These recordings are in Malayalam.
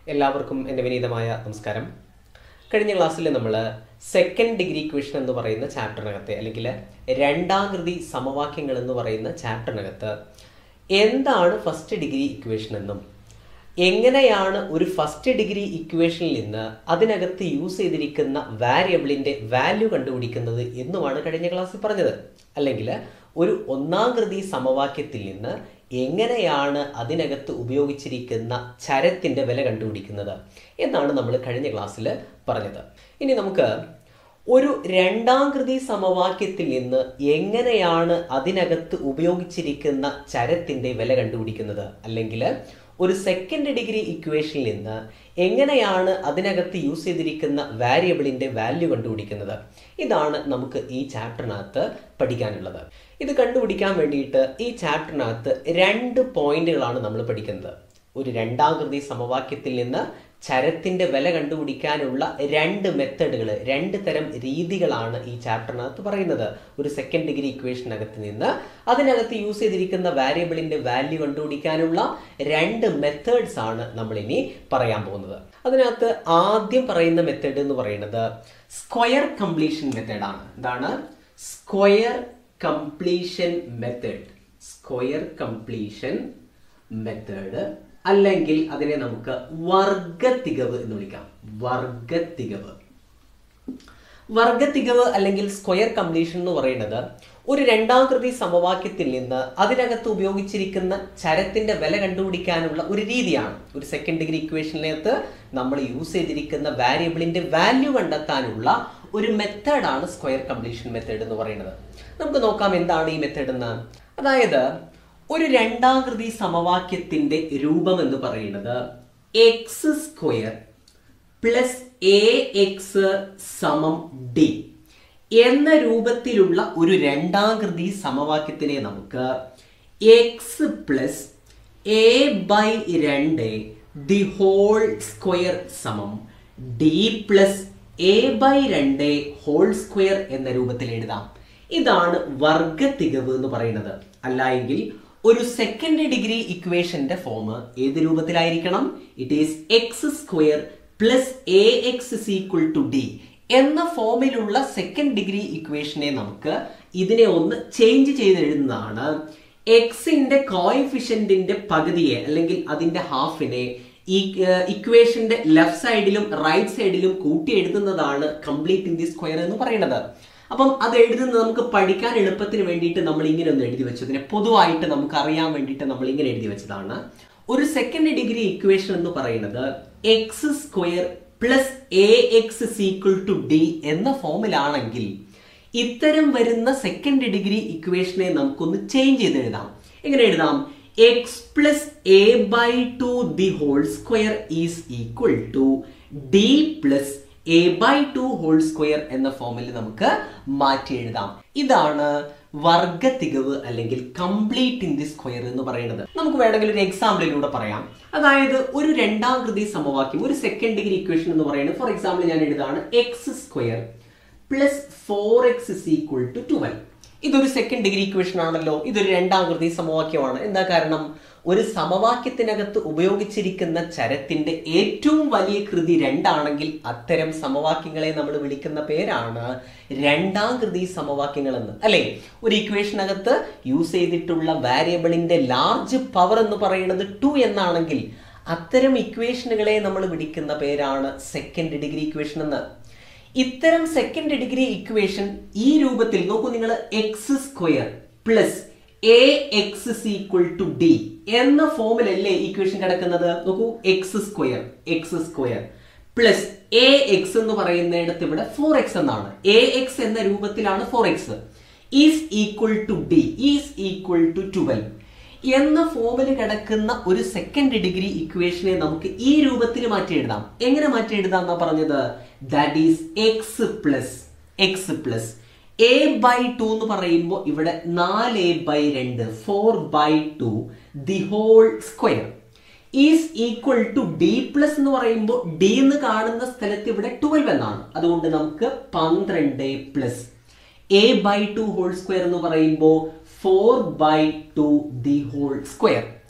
എല്ലാവർക്കും എൻ്റെ വിനീതമായ നമസ്കാരം കഴിഞ്ഞ ക്ലാസ്സിൽ നമ്മൾ സെക്കൻഡ് ഡിഗ്രി ഇക്വേഷൻ എന്ന് പറയുന്ന ചാപ്റ്ററിനകത്തെ അല്ലെങ്കിൽ രണ്ടാകൃതി സമവാക്യങ്ങൾ എന്ന് പറയുന്ന ചാപ്റ്ററിനകത്ത് എന്താണ് ഫസ്റ്റ് ഡിഗ്രി ഇക്വേഷൻ എന്നും എങ്ങനെയാണ് ഒരു ഫസ്റ്റ് ഡിഗ്രി ഇക്വേഷനിൽ നിന്ന് അതിനകത്ത് യൂസ് ചെയ്തിരിക്കുന്ന വാരിയബിളിന്റെ വാല്യൂ കണ്ടുപിടിക്കുന്നത് എന്നുമാണ് കഴിഞ്ഞ ക്ലാസ്സിൽ പറഞ്ഞത് അല്ലെങ്കിൽ ഒരു ഒന്നാകൃതി സമവാക്യത്തിൽ നിന്ന് എങ്ങനെയാണ് അതിനകത്ത് ഉപയോഗിച്ചിരിക്കുന്ന ചരത്തിന്റെ വില കണ്ടുപിടിക്കുന്നത് എന്നാണ് നമ്മൾ കഴിഞ്ഞ ക്ലാസ്സിൽ പറഞ്ഞത് ഇനി നമുക്ക് ഒരു രണ്ടാകൃതി സമവാക്യത്തിൽ നിന്ന് എങ്ങനെയാണ് അതിനകത്ത് ഉപയോഗിച്ചിരിക്കുന്ന ചരത്തിന്റെ വില കണ്ടുപിടിക്കുന്നത് അല്ലെങ്കിൽ ഒരു സെക്കൻഡ് ഡിഗ്രി ഇക്വേഷനിൽ നിന്ന് എങ്ങനെയാണ് അതിനകത്ത് യൂസ് ചെയ്തിരിക്കുന്ന വാരിയബിളിന്റെ വാല്യൂ കണ്ടുപിടിക്കുന്നത് ഇതാണ് നമുക്ക് ഈ ചാപ്റ്ററിനകത്ത് പഠിക്കാനുള്ളത് ഇത് കണ്ടുപിടിക്കാൻ വേണ്ടിയിട്ട് ഈ ചാപ്റ്ററിനകത്ത് രണ്ട് പോയിന്റുകളാണ് നമ്മൾ പഠിക്കുന്നത് ഒരു രണ്ടാകൃതി സമവാക്യത്തിൽ നിന്ന് ചരത്തിന്റെ വില കണ്ടുപിടിക്കാനുള്ള രണ്ട് മെത്തഡുകൾ രണ്ട് തരം രീതികളാണ് ഈ ചാപ്റ്ററിനകത്ത് പറയുന്നത് ഒരു സെക്കൻഡ് ഡിഗ്രി ഇക്വേഷനകത്ത് നിന്ന് അതിനകത്ത് യൂസ് ചെയ്തിരിക്കുന്ന വാരിയബിളിന്റെ വാല്യൂ കണ്ടുപിടിക്കാനുള്ള രണ്ട് മെത്തേഡ്സ് ആണ് നമ്മൾ ഇനി പറയാൻ പോകുന്നത് അതിനകത്ത് ആദ്യം പറയുന്ന മെത്തേഡ് എന്ന് പറയുന്നത് സ്ക്വയർ കംപ്ലീഷൻ മെത്തേഡാണ് എന്താണ് square completion method square completion method അല്ലെങ്കിൽ അതിനെ നമുക്ക് വർഗത്തികവ് എന്ന് വിളിക്കാം വർഗത്തികവ് വർഗത്തികവ് അല്ലെങ്കിൽ സ്ക്വയർ കംപ്ലീഷൻ എന്ന് പറയുന്നത് ഒരു രണ്ടാകൃതി സമവാക്യത്തിൽ നിന്ന് അതിനകത്ത് ഉപയോഗിച്ചിരിക്കുന്ന ചരത്തിന്റെ വില കണ്ടുപിടിക്കാനുള്ള ഒരു രീതിയാണ് ഒരു സെക്കൻഡ് ഡിഗ്രി ഇക്വേഷനിനകത്ത് നമ്മൾ യൂസ് ചെയ്തിരിക്കുന്ന വാരിയബിളിന്റെ വാല്യൂ കണ്ടെത്താനുള്ള ഒരു മെത്തേഡാണ് സ്ക്വയർ കംപ്ലീഷൻ മെത്തേഡ് എന്ന് പറയുന്നത് നമുക്ക് നോക്കാം എന്താണ് ഈ മെത്തേഡ് എന്ന് അതായത് ഒരു രണ്ടാകൃതി സമവാക്യത്തിന്റെ രൂപം എന്ന് പറയുന്നത് x square plus a x സമം ഡി എന്ന രൂപത്തിലുള്ള ഒരു രണ്ടാകൃതി സമവാക്യത്തിനെ നമുക്ക് എക്സ് പ്ലസ് എ ബൈ രണ്ട് ദി ഹോൾ സ്ക്വയർ സമം ഡി പ്ലസ് എ ബൈ രണ്ട് ഹോൾ സ്ക്വയർ എന്ന രൂപത്തിൽ എഴുതാം ഇതാണ് വർഗത്തികവ് എന്ന് പറയുന്നത് അല്ല എങ്കിൽ ഒരു സെക്കൻഡ് ഡിഗ്രി ഇക്വേഷന്റെ ഫോം ഏത് രൂപത്തിലായിരിക്കണം it is x square plus a x equal to d എന്ന ഫോമിലുള്ള സെക്കൻഡ് ഡിഗ്രി ഇക്വേഷനെ നമുക്ക് ഇതിനെ ഒന്ന് ചേഞ്ച് ചെയ്ത് എഴുതുന്നതാണ് എക്സിന്റെ കോയിഫിഷ്യന്റിന്റെ പകുതിയെ അല്ലെങ്കിൽ അതിന്റെ ഹാഫിനെ ഈ ഇക്വേഷന്റെ ലെഫ്റ്റ് സൈഡിലും റൈറ്റ് സൈഡിലും കൂട്ടി എഴുതുന്നതാണ് കംപ്ലീറ്റ് ഇൻ ദി സ്ക്വയർ എന്ന് പറയുന്നത് അപ്പം അത് എഴുതുന്നത് നമുക്ക് പഠിക്കാൻ എളുപ്പത്തിന് വേണ്ടിയിട്ട് നമ്മൾ ഇങ്ങനെ ഒന്ന് എഴുതി വെച്ചതിനെ പൊതുവായിട്ട് നമുക്ക് അറിയാൻ വേണ്ടിയിട്ട് നമ്മൾ ഇങ്ങനെ എഴുതി വെച്ചതാണ് ഒരു സെക്കൻഡ് ഡിഗ്രി ഇക്വേഷൻ എന്ന് പറയുന്നത് x square plus a x equal to d എന്ന ഫോമിലാണെങ്കിൽ ഇത്തരം വരുന്ന സെക്കൻഡ് ഡിഗ്രി ഇക്വേഷനെ നമുക്കൊന്ന് ചേഞ്ച് ചെയ്ത് എഴുതാം എങ്ങനെ എഴുതാം x plus a by two the whole square is equal to d plus a by two whole square എന്ന ഫോമിൽ നമുക്ക് മാറ്റി എഴുതാം ഇതാണ് വർഗത്തികവ് അല്ലെങ്കിൽ കംപ്ലീറ്റ് ഇൻ ദി സ്ക്വയർ എന്ന് പറയുന്നത് നമുക്ക് വേണമെങ്കിൽ ഒരു എക്സാമ്പിളിലൂടെ പറയാം അതായത് ഒരു രണ്ടാകൃതി സമവാക്യം ഒരു സെക്കൻഡ് ഡിഗ്രി ഇക്വേഷൻ എന്ന് പറയുന്നത് ഫോർ എക്സാമ്പിൾ ഞാൻ എഴുതാണ് x square plus four x is equal to twelve ഇതൊരു സെക്കൻഡ് ഡിഗ്രി ഇക്വേഷൻ ആണല്ലോ ഇതൊരു രണ്ടാകൃതി സമവാക്യമാണ് എന്താ കാരണം ഒരു സമവാക്യത്തിനകത്ത് ഉപയോഗിച്ചിരിക്കുന്ന ചരത്തിന്റെ ഏറ്റവും വലിയ കൃതി രണ്ടാണെങ്കിൽ അത്തരം സമവാക്യങ്ങളെ നമ്മൾ വിളിക്കുന്ന പേരാണ് രണ്ടാകൃതി സമവാക്യങ്ങൾ എന്ന് അല്ലെ ഒരു ഇക്വേഷനകത്ത് യൂസ് ചെയ്തിട്ടുള്ള വാരിയബിളിന്റെ ലാർജ് പവർ എന്ന് പറയുന്നത് ടു എന്നാണെങ്കിൽ അത്തരം ഇക്വേഷനുകളെ നമ്മൾ വിളിക്കുന്ന പേരാണ് സെക്കൻഡ് ഡിഗ്രി ഇക്വേഷൻ എന്ന് ഇത്തരം സെക്കൻഡ് ഡിഗ്രി ഇക്വേഷൻ ഈ രൂപത്തിൽ നോക്കൂ നിങ്ങൾ x square plus a x equal to d എന്ന ഫോമിലല്ലേ ഇക്വേഷൻ കിടക്കുന്നത് നോക്കൂ x square x square plus a x എന്ന് പറയുന്നിടത്ത് ഇവിടെ ഫോർ എക്സ് എന്നാണ് എ എക്സ് എന്ന രൂപത്തിലാണ് four x is equal to d is equal to twelve എന്ന ഫോമിൽ കിടക്കുന്ന ഒരു സെക്കൻഡ് ഡിഗ്രി ഇക്വേഷനെ നമുക്ക് ഈ രൂപത്തിൽ മാറ്റി എഴുതാം എങ്ങനെ മാറ്റി എഴുതാം എന്നാ പറഞ്ഞത് that is x plus x plus a by two എന്ന് പറയുമ്പോൾ ഇവിടെ നാല് എ ബൈ രണ്ട് four by two the whole square is equal to d plus എന്ന് പറയുമ്പോൾ ഡി എന്ന് കാണുന്ന സ്ഥലത്ത് ഇവിടെ ട്വൽവ് എന്നാണ് അതുകൊണ്ട് നമുക്ക് പന്ത്രണ്ട് plus a by two whole square എന്ന് പറയുമ്പോൾ four by two the whole square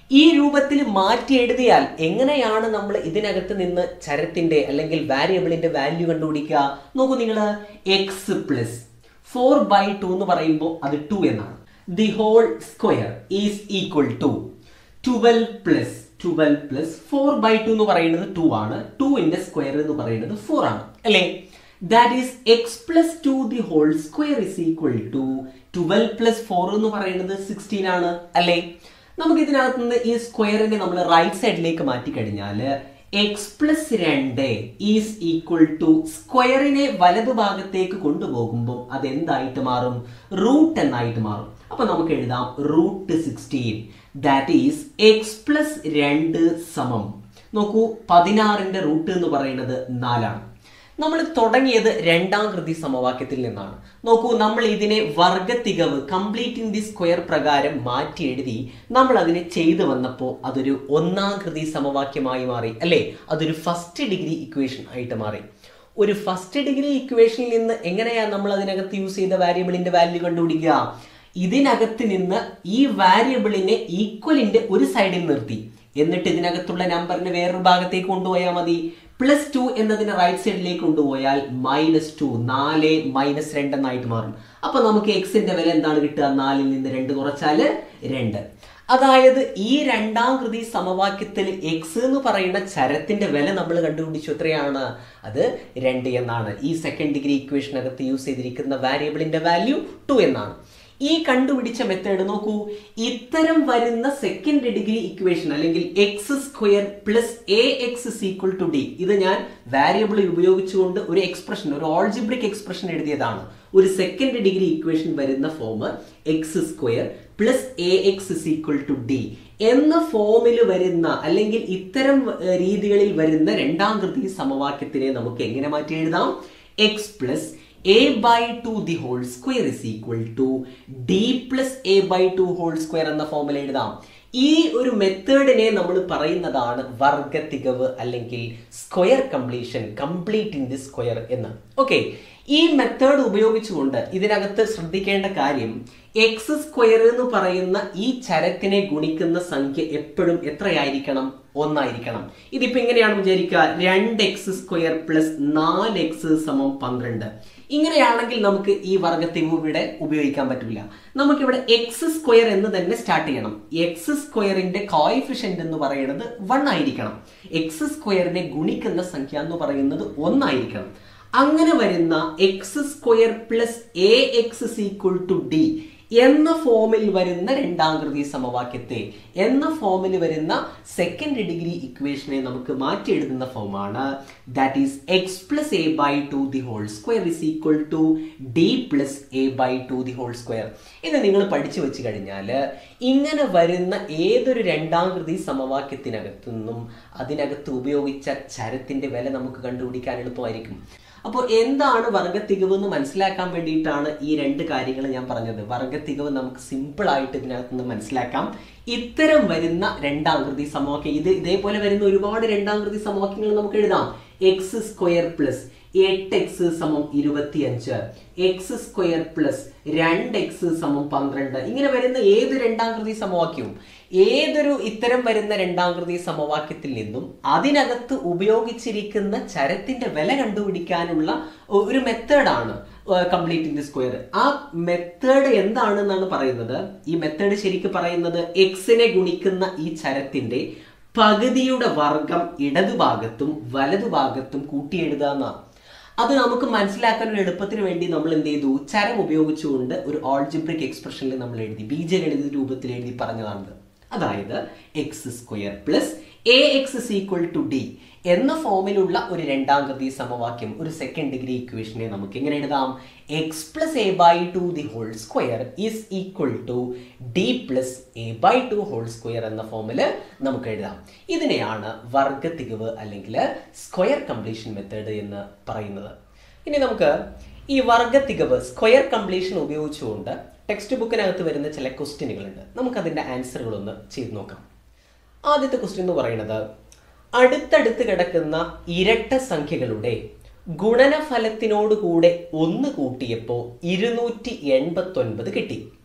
ഈ രൂപത്തിൽ മാറ്റി എഴുതിയാൽ എങ്ങനെയാണ് നമ്മൾ ഇതിനകത്ത് നിന്ന് ചരത്തിന്റെ അല്ലെങ്കിൽ വാരിയബിളിന്റെ വാല്യൂ കണ്ടുപിടിക്കുക നോക്കൂ നിങ്ങൾ x plus four by two എന്ന് പറയുമ്പോൾ അത് ടു എന്നാണ് the whole square is equal to twelve plus twelve plus four by two എന്ന് പറയുന്നത് ടു ആണ് ടുവിന്റെ സ്ക്വയർ എന്ന് പറയുന്നത് ഫോർ ആണ് അല്ലേ that is x plus two the whole square is equal to twelve plus four എന്ന് പറയുന്നത് സിക്സ്റ്റീൻ ആണ് അല്ലേ നമുക്ക് ഇതിനകത്ത് നിന്ന് ഈ സ്ക്വയറിനെ നമ്മൾ റൈറ്റ് സൈഡിലേക്ക് മാറ്റി കഴിഞ്ഞാൽ എക്സ് പ്ലസ് രണ്ട് ഈസ് ഈക്വൽ ടു സ്ക്വയറിനെ വലതുഭാഗത്തേക്ക് കൊണ്ടുപോകുമ്പോൾ അത് എന്തായിട്ട് മാറും റൂട്ട് എന്നായിട്ട് മാറും അപ്പൊ നമുക്ക് എഴുതാം root sixteen that is x plus രണ്ട് സമം നോക്കൂ പതിനാറിന്റെ റൂട്ട് എന്ന് പറയുന്നത് നാലാണ് നമ്മൾ തുടങ്ങിയത് രണ്ടാം കൃതി സമവാക്യത്തിൽ നിന്നാണ് നോക്കൂ നമ്മൾ ഇതിനെ വർഗത്തികവ് കംപ്ലീറ്റിംഗ് ദി സ്ക്വയർ പ്രകാരം മാറ്റി എഴുതി നമ്മൾ അതിനെ ചെയ്തു വന്നപ്പോൾ അതൊരു ഒന്നാം കൃതി സമവാക്യമായി മാറി അല്ലേ അതൊരു ഫസ്റ്റ് ഡിഗ്രി ഇക്വേഷൻ ആയിട്ട് മാറി ഒരു ഫസ്റ്റ് ഡിഗ്രി ഇക്വേഷനിൽ നിന്ന് എങ്ങനെയാണ് നമ്മൾ അതിനകത്ത് യൂസ് ചെയ്ത വാരിയബിളിന്റെ വാല്യൂ കണ്ടുപിടിക്കുക ഇതിനകത്ത് നിന്ന് ഈ വാരിയബിളിനെ ഈക്വലിന്റെ ഒരു സൈഡിൽ നിർത്തി എന്നിട്ട് ഇതിനകത്തുള്ള നമ്പറിനെ വേറൊരു ഭാഗത്തേക്ക് കൊണ്ടുപോയാൽ മതി പ്ലസ് ടു എന്നതിനെ റൈറ്റ് സൈഡിലേക്ക് കൊണ്ടുപോയാൽ മൈനസ് ടു നാല് മൈനസ് രണ്ട് എന്നായിട്ട് മാറും അപ്പൊ നമുക്ക് എക്സിന്റെ വില എന്താണ് കിട്ടുക നാലിൽ നിന്ന് രണ്ട് കുറച്ചാല് രണ്ട് അതായത് ഈ രണ്ടാം കൃതി സമവാക്യത്തിൽ എക്സ് എന്ന് പറയുന്ന ചരത്തിന്റെ വില നമ്മൾ കണ്ടുപിടിച്ചു എത്രയാണ് അത് രണ്ട് എന്നാണ് ഈ സെക്കൻഡ് ഡിഗ്രി ഇക്വേഷനകത്ത് യൂസ് ചെയ്തിരിക്കുന്ന വാരിയബിളിന്റെ വാല്യൂ ടു എന്നാണ് ഈ കണ്ടുപിടിച്ച മെത്തേഡ് നോക്കൂ ഇത്തരം വരുന്ന സെക്കൻഡ് ഡിഗ്രി ഇക്വേഷൻ അല്ലെങ്കിൽ x square plus a x equal to d ഇത് ഞാൻ വാരിയബിൾ ഉപയോഗിച്ചുകൊണ്ട് ഒരു എക്സ്പ്രഷൻ ഒരു ഓൾജിബ്രിക് എക്സ്പ്രഷൻ എഴുതിയതാണ് ഒരു സെക്കൻഡ് ഡിഗ്രി ഇക്വേഷൻ വരുന്ന form x square plus a x equal to d എന്ന ഫോമിൽ വരുന്ന അല്ലെങ്കിൽ ഇത്തരം ഏർ, രീതികളിൽ വരുന്ന രണ്ടാം കൃതി സമവാക്യത്തിനെ നമുക്ക് എങ്ങനെ മാറ്റി എഴുതാം x plus a by two the whole square is equal to d plus a by two whole square എന്ന ഫോമിൽ എഴുതാം ഈ ഒരു മെത്തേഡിനെ നമ്മൾ പറയുന്നതാണ് വർഗത്തികവ് അല്ലെങ്കിൽ square completion complete in the square എന്ന് ഓക്കെ ഈ മെത്തേഡ് ഉപയോഗിച്ചുകൊണ്ട് ഇതിനകത്ത് ശ്രദ്ധിക്കേണ്ട കാര്യം എക്സ് സ്ക്വയർ എന്ന് പറയുന്ന ഈ ചരത്തിനെ ഗുണിക്കുന്ന സംഖ്യ എപ്പോഴും എത്രയായിരിക്കണം ഒന്നായിരിക്കണം ഇതിപ്പോ ഇങ്ങനെയാണ് വിചാരിക്കുക രണ്ട് എക്സ് സ്ക്വയർ പ്ലസ് നാല് എക്സ് സമം പന്ത്രണ്ട് ഇങ്ങനെയാണെങ്കിൽ നമുക്ക് ഈ വർഗത്തിവ് ഇവിടെ ഉപയോഗിക്കാൻ പറ്റില്ല നമുക്കിവിടെ എക്സ് സ്ക്വയർ എന്ന് തന്നെ സ്റ്റാർട്ട് ചെയ്യണം എക്സ് സ്ക്വയറിന്റെ കോയിഫിഷ്യന്റ് എന്ന് പറയുന്നത് വൺ ആയിരിക്കണം എക്സ് സ്ക്വയറിനെ ഗുണിക്കുന്ന സംഖ്യ എന്ന് പറയുന്നത് ഒന്നായിരിക്കണം അങ്ങനെ വരുന്ന x square plus a x equal to d എന്ന ഫോമിൽ വരുന്ന രണ്ടാം കൃതി സമവാക്യത്തെ എന്ന ഫോമിൽ വരുന്ന സെക്കൻഡ് ഡിഗ്രി ഇക്വേഷനെ നമുക്ക് മാറ്റി എഴുതുന്ന ഫോമാണ് that is x plus a by two the whole square is equal to d plus a by two the whole square ഇത് നിങ്ങൾ പഠിച്ചു വെച്ച് കഴിഞ്ഞാൽ ഇങ്ങനെ വരുന്ന ഏതൊരു രണ്ടാം കൃതി സമവാക്യത്തിനകത്തു നിന്നും അതിനകത്ത് ഉപയോഗിച്ച ചരത്തിന്റെ വില നമുക്ക് കണ്ടുപിടിക്കാൻ എളുപ്പമായിരിക്കും അപ്പോൾ എന്താണ് വർഗത്തികവ് എന്ന് മനസ്സിലാക്കാൻ വേണ്ടിയിട്ടാണ് ഈ രണ്ട് കാര്യങ്ങൾ ഞാൻ പറഞ്ഞത് വർഗത്തികവ് നമുക്ക് സിമ്പിൾ ആയിട്ട് ഇതിനകത്ത് നിന്ന് മനസ്സിലാക്കാം ഇത്തരം വരുന്ന രണ്ടാകൃതി സമവാക്യം ഇത് ഇതേപോലെ വരുന്ന ഒരുപാട് രണ്ടാകൃതി സമവാക്യങ്ങൾ നമുക്ക് എഴുതാം എക്സ് സ്ക്വയർ പ്ലസ് എട്ട് എക്സ് സമം ഇരുപത്തിയഞ്ച് എക്സ് സ്ക്വയർ പ്ലസ് രണ്ട് എക്സ് സമം പന്ത്രണ്ട് ഇങ്ങനെ വരുന്ന ഏത് രണ്ടാകൃതി സമവാക്യവും ഏതൊരു ഇത്തരം വരുന്ന രണ്ടാകൃതി സമവാക്യത്തിൽ നിന്നും അതിനകത്ത് ഉപയോഗിച്ചിരിക്കുന്ന ചരത്തിന്റെ വില കണ്ടുപിടിക്കാനുള്ള ഒരു മെത്തേഡാണ് കംപ്ലീറ്റ് ഇൻ ദി സ്ക്വയർ ആ മെത്തേഡ് എന്താണെന്നാണ് പറയുന്നത് ഈ മെത്തേഡ് ശരിക്കും പറയുന്നത് എക്സിനെ ഗുണിക്കുന്ന ഈ ചരത്തിന്റെ പകുതിയുടെ വർഗം ഇടതുഭാഗത്തും വലതുഭാഗത്തും കൂട്ടിയെഴുതുക എന്നാണ് അത് നമുക്ക് മനസ്സിലാക്കാൻ ഒരു എളുപ്പത്തിന് വേണ്ടി നമ്മൾ എന്ത് ചെയ്തു ചരം ഉപയോഗിച്ചുകൊണ്ട് ഒരു ഓൾജിബ്രിക് എക്സ്പ്രഷനിൽ നമ്മൾ എഴുതി ബീജഗണിത രൂപത്തിൽ എഴുതി പറഞ്ഞതാണത് അതായത് x square plus a x equal to d എന്ന ഫോമിലുള്ള ഒരു രണ്ടാം കൃതി സമവാക്യം ഒരു സെക്കൻഡ് ഡിഗ്രി ഇക്വേഷനെ നമുക്ക് എങ്ങനെ എഴുതാം x plus a by two the whole square is equal to d plus a by two whole square എന്ന ഫോമിൽ നമുക്ക് എഴുതാം ഇതിനെയാണ് വർഗത്തികവ് അല്ലെങ്കിൽ സ്ക്വയർ കംപ്ലീഷൻ മെത്തേഡ് എന്ന് പറയുന്നത് ഇനി നമുക്ക് ഈ വർഗത്തികവ് സ്ക്വയർ കംപ്ലീഷൻ ഉപയോഗിച്ചുകൊണ്ട് ടെക്സ്റ്റ് ബുക്കിനകത്ത് വരുന്ന ചില ക്വസ്റ്റ്യനുകളുണ്ട് നമുക്കതിൻ്റെ ആൻസറുകളൊന്ന് ചെയ്ത് നോക്കാം ആദ്യത്തെ ക്വസ്റ്റ്യൻ എന്ന് പറയുന്നത് അടുത്തടുത്ത് കിടക്കുന്ന ഇരട്ട സംഖ്യകളുടെ ഗുണനഫലത്തിനോട് കൂടെ ഒന്ന് കൂട്ടിയപ്പോൾ ഇരുന്നൂറ്റി എൺപത്തൊൻപത് കിട്ടി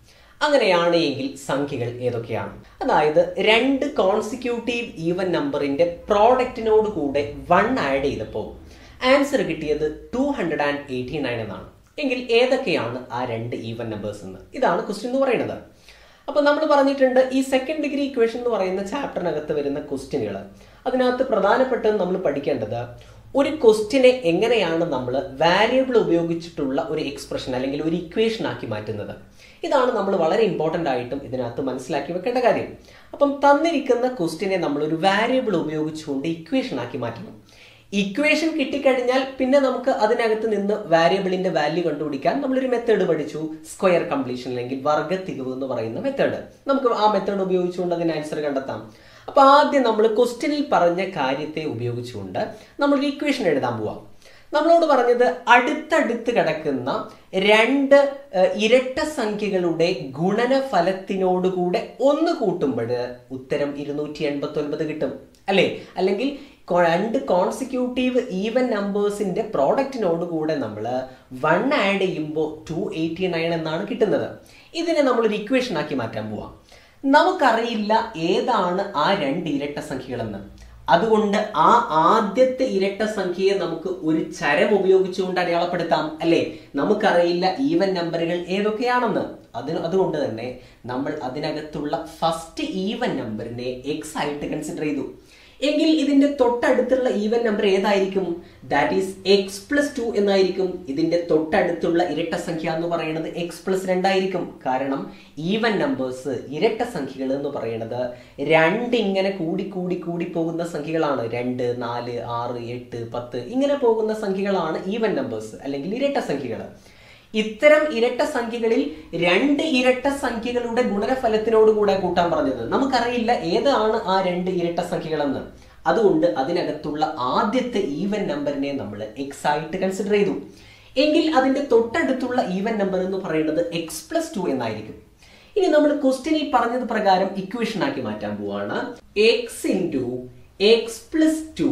അങ്ങനെയാണ് എങ്കിൽ സംഖ്യകൾ ഏതൊക്കെയാണ് അതായത് രണ്ട് കോൺസിക്യൂട്ടീവ് ഈവൻ നമ്പറിന്റെ പ്രോഡക്റ്റിനോട് കൂടെ വൺ ആഡ് ചെയ്തപ്പോൾ ആൻസർ കിട്ടിയത് two hundred and eighty nine എന്നാണ് എങ്കിൽ ഏതൊക്കെയാണ് ആ രണ്ട് ഈവൻ നമ്പേഴ്സ് എന്ന് ഇതാണ് ക്വസ്റ്റ്യൻ എന്ന് പറയുന്നത് അപ്പൊ നമ്മൾ പറഞ്ഞിട്ടുണ്ട് ഈ സെക്കൻഡ് ഡിഗ്രി ഇക്വേഷൻ എന്ന് പറയുന്ന ചാപ്റ്ററിനകത്ത് വരുന്ന ക്വസ്റ്റ്യനുകൾ അതിനകത്ത് പ്രധാനപ്പെട്ടത് നമ്മൾ പഠിക്കേണ്ടത് ഒരു ക്വസ്റ്റ്യനെ എങ്ങനെയാണ് നമ്മൾ വാരിയബിൾ ഉപയോഗിച്ചിട്ടുള്ള ഒരു എക്സ്പ്രഷൻ അല്ലെങ്കിൽ ഒരു ഇക്വേഷൻ ആക്കി മാറ്റുന്നത് ഇതാണ് നമ്മൾ വളരെ ഇമ്പോർട്ടൻ്റ് ആയിട്ടും ഇതിനകത്ത് മനസ്സിലാക്കി വെക്കേണ്ട കാര്യം അപ്പം തന്നിരിക്കുന്ന ക്വസ്റ്റ്യനെ നമ്മൾ ഒരു വാരിയബിൾ ഉപയോഗിച്ചുകൊണ്ട് ഇക്വേഷൻ ആക്കി മാറ്റണം ഇക്വേഷൻ കിട്ടിക്കഴിഞ്ഞാൽ പിന്നെ നമുക്ക് അതിനകത്ത് നിന്ന് വാരിയബിളിന്റെ വാല്യൂ കണ്ടുപിടിക്കാൻ നമ്മളൊരു മെത്തേഡ് പഠിച്ചു സ്ക്വയർ കംപ്ലീഷൻ അല്ലെങ്കിൽ വർഗ തികവ് എന്ന് പറയുന്ന മെത്തേഡ് നമുക്ക് ആ മെത്തേഡ് ഉപയോഗിച്ചുകൊണ്ട് അതിന് ആൻസർ കണ്ടെത്താം അപ്പൊ ആദ്യം നമ്മൾ ക്വസ്റ്റ്യനിൽ പറഞ്ഞ കാര്യത്തെ ഉപയോഗിച്ചുകൊണ്ട് നമ്മൾ ഇക്വേഷൻ എഴുതാൻ പോവാം നമ്മളോട് പറഞ്ഞത് അടുത്തടുത്ത് കിടക്കുന്ന രണ്ട് ഏഹ്, ഇരട്ട സംഖ്യകളുടെ ഗുണനഫലത്തിനോടുകൂടെ ഒന്ന് കൂട്ടുമ്പോൾ ഉത്തരം ഇരുന്നൂറ്റി എൺപത്തി ഒൻപത് കിട്ടും അല്ലേ അല്ലെങ്കിൽ കൊ- രണ്ട് കോൺസിക്യൂട്ടീവ് ഈവൻ നമ്പേഴ്സിന്റെ പ്രോഡക്റ്റിനോട് കൂടെ നമ്മൾ വൺ ആഡ് ചെയ്യുമ്പോൾ ടു എയ്റ്റി നയൻ എന്നാണ് കിട്ടുന്നത് ഇതിനെ നമ്മളൊരു ഇക്വേഷൻ ആക്കി മാറ്റാൻ പോവാം നമുക്കറിയില്ല ഏതാണ് ആ രണ്ട് ഇരട്ട സംഖ്യകളെന്ന് അതുകൊണ്ട് ആ ആദ്യത്തെ ഇരട്ട സംഖ്യയെ നമുക്ക് ഒരു ചരം ഉപയോഗിച്ചുകൊണ്ട് അടയാളപ്പെടുത്താം അല്ലേ നമുക്കറിയില്ല ഈവൻ നമ്പറുകൾ ഏതൊക്കെയാണെന്ന് അതിന് അതുകൊണ്ട് തന്നെ നമ്മൾ അതിനകത്തുള്ള ഫസ്റ്റ് ഈവൻ നമ്പറിനെ എക്സ് ആയിട്ട് കൺസിഡർ ചെയ്തു എങ്കിൽ ഇതിന്റെ തൊട്ടടുത്തുള്ള ഈവൻ നമ്പർ ഏതായിരിക്കും that is x plus two എന്നായിരിക്കും ഇതിന്റെ തൊട്ടടുത്തുള്ള ഇരട്ട സംഖ്യ എന്ന് പറയുന്നത് എക്സ് പ്ലസ് രണ്ടായിരിക്കും കാരണം ഈവൻ നമ്പേഴ്സ് ഇരട്ട സംഖ്യകൾ എന്ന് പറയുന്നത് രണ്ട് ഇങ്ങനെ കൂടി കൂടി കൂടി പോകുന്ന സംഖ്യകളാണ് രണ്ട് നാല് ആറ് എട്ട് പത്ത് ഇങ്ങനെ പോകുന്ന സംഖ്യകളാണ് ഈവൻ നമ്പേഴ്സ് അല്ലെങ്കിൽ ഇരട്ട സംഖ്യകൾ ഇത്തരം ഇരട്ട സംഖ്യകളിൽ രണ്ട് ഇരട്ട സംഖ്യകളുടെ ഗുണനഫലത്തിനോട് കൂടെ കൂട്ടാൻ പറഞ്ഞത് നമുക്കറിയില്ല ഏതാണ് ആ രണ്ട് ഇരട്ട സംഖ്യകളെന്ന് അതുകൊണ്ട് അതിനകത്തുള്ള ആദ്യത്തെ ഈവൻ നമ്പറിനെ നമ്മൾ എക്സ് ആയിട്ട് കൺസിഡർ ചെയ്തു എങ്കിൽ അതിന്റെ തൊട്ടടുത്തുള്ള ഈവൻ നമ്പർ എന്ന് പറയുന്നത് എക്സ് പ്ലസ് ടു എന്നായിരിക്കും ഇനി നമ്മൾ ക്വസ്റ്റ്യനിൽ പറഞ്ഞത് പ്രകാരം ഇക്വേഷൻ ആക്കി മാറ്റാൻ പോവാണ് x into x plus two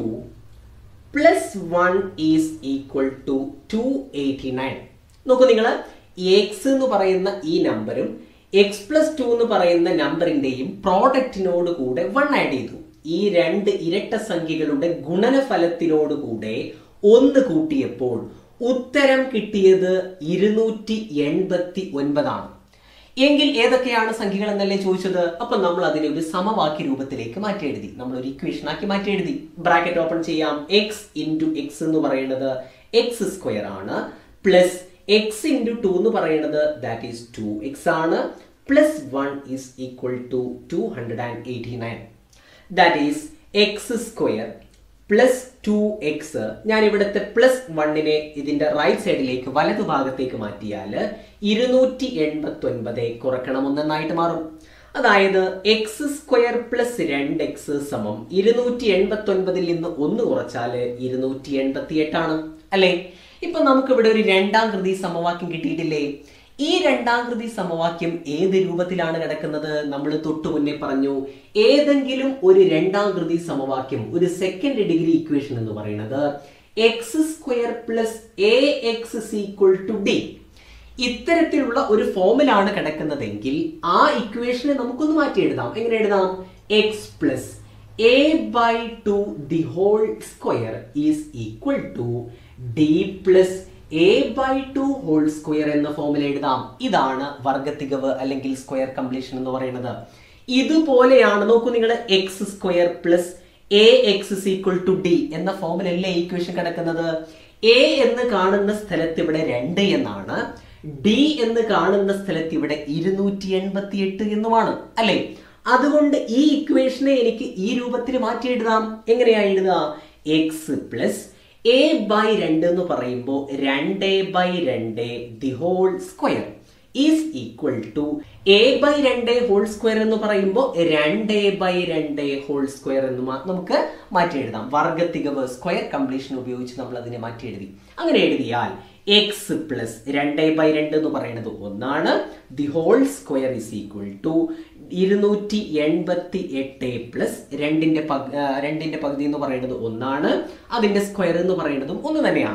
plus one is equal to two eighty nine നോക്കൂ നിങ്ങൾ എക്സ് എന്ന് പറയുന്ന ഈ നമ്പറും എക്സ് പ്ലസ് ടു എന്ന് പറയുന്ന നമ്പറിന്റെയും പ്രോഡക്റ്റിനോട് കൂടെ വൺ ആഡ് ചെയ്തു ഈ രണ്ട് ഇരട്ട സംഖ്യകളുടെ ഗുണനഫലത്തിനോട് കൂടെ ഒന്ന് കൂട്ടിയപ്പോൾ ഉത്തരം കിട്ടിയത് ഇരുന്നൂറ്റി എൺപത്തി ഒൻപതാണ് എങ്കിൽ ഏതൊക്കെയാണ് സംഖ്യകൾ എന്നല്ലേ ചോദിച്ചത് അപ്പൊ നമ്മൾ അതിനെ ഒരു സമവാക്യ രൂപത്തിലേക്ക് മാറ്റി എഴുതി നമ്മൾ ഒരു ഇക്വേഷൻ ആക്കി മാറ്റി എഴുതി ബ്രാക്കറ്റ് ഓപ്പൺ ചെയ്യാം എക്സ് ഇൻറ്റു എക്സ് എന്ന് പറയുന്നത് എക്സ് സ്ക്വയർ ആണ് പ്ലസ് എക്സ് ഇൻറ്റു ടു എന്ന് പറയുന്നത് ദാറ്റ് ഈസ് ടു എക്സ് ആണ് plus one is equal to two hundred and eighty nine that is x square plus two x ഞാൻ ഇവിടുത്തെ പ്ലസ് വണ്ണിനെ ഇതിന്റെ റൈറ്റ് സൈഡിലേക്ക് വലതു ഭാഗത്തേക്ക് മാറ്റിയാൽ ഇരുന്നൂറ്റി എൺപത്തി ഒൻപത് കുറക്കണം ഒന്നെന്നായിട്ട് മാറും അതായത് എക്സ് സ്ക്വയർ പ്ലസ് രണ്ട് എക്സ് സമം ഇരുന്നൂറ്റി എൺപത്തി ഒൻപതിൽ നിന്ന് ഒന്ന് കുറച്ചാൽ ഇരുന്നൂറ്റി എൺപത്തി എട്ടാണ് അല്ലേ ഇപ്പൊ നമുക്ക് ഇവിടെ ഒരു രണ്ടാം കൃതി സമവാക്യം കിട്ടിയിട്ടില്ലേ ഈ രണ്ടാം കൃതി സമവാക്യം ഏത് രൂപത്തിലാണ് കിടക്കുന്നത് നമ്മൾ തൊട്ടു മുന്നേ പറഞ്ഞു ഏതെങ്കിലും ഒരു രണ്ടാം കൃതി സമവാക്യം ഒരു സെക്കൻഡ് ഡിഗ്രി ഇക്വേഷൻ എന്ന് പറയുന്നത് x square plus a x equal to d ഇത്തരത്തിലുള്ള ഒരു ഫോമിലാണ് കിടക്കുന്നതെങ്കിൽ ആ ഇക്വേഷനെ നമുക്കൊന്ന് മാറ്റി എഴുതാം എങ്ങനെ എഴുതാം x plus a by two the whole square is equal to d plus a by two whole square എന്ന ഫോമിൽ എഴുതാം ഇതാണ് വർഗത്തികവ് അല്ലെങ്കിൽ സ്ക്വയർ കംപ്ലീഷൻ എന്ന് പറയുന്നത് ഇതുപോലെയാണ് നോക്കൂ നിങ്ങൾ x square plus a x equal to d എന്ന ഫോമിലല്ലേ ഇക്വേഷൻ കിടക്കുന്നത് എ എന്ന് കാണുന്ന സ്ഥലത്ത് ഇവിടെ രണ്ട് എന്നാണ് ഡി എന്ന് കാണുന്ന സ്ഥലത്ത് ഇവിടെ ഇരുന്നൂറ്റി എൺപത്തി എട്ട് എന്നുമാണ് അല്ലെ അതുകൊണ്ട് ഈ ഇക്വേഷനെ എനിക്ക് ഈ രൂപത്തിൽ മാറ്റി എഴുതാം എങ്ങനെയാ എഴുതുക എക്സ് പ്ലസ് എ ബൈ രണ്ട് എന്ന് പറയുമ്പോൾ രണ്ട് ബൈ രണ്ട് the whole square is equal to a by രണ്ട് ഹോൾ സ്ക്വയർ എന്ന് പറയുമ്പോൾ രണ്ട് ബൈ രണ്ട് ഹോൾ സ്ക്വയർ എന്ന് മാ- നമുക്ക് മാറ്റി എഴുതാം വർഗത്തികവ് സ്ക്വയർ കംപ്ലീഷൻ ഉപയോഗിച്ച് നമ്മൾ അതിനെ മാറ്റി എഴുതി അങ്ങനെ എഴുതിയാൽ എക്സ് പ്ലസ് രണ്ട് ബൈ രണ്ട് എന്ന് പറയുന്നത് ഒന്നാണ് the whole square is equal to ഇരുന്നൂറ്റി എൺപത്തി എട്ട് പ്ലസ് രണ്ടിന്റെ പക്- ആ, രണ്ടിന്റെ പകുതി എന്ന് പറയുന്നത് ഒന്നാണ് അതിന്റെ സ്ക്വയർ എന്ന് പറയുന്നതും ഒന്ന് തന്നെയാണ്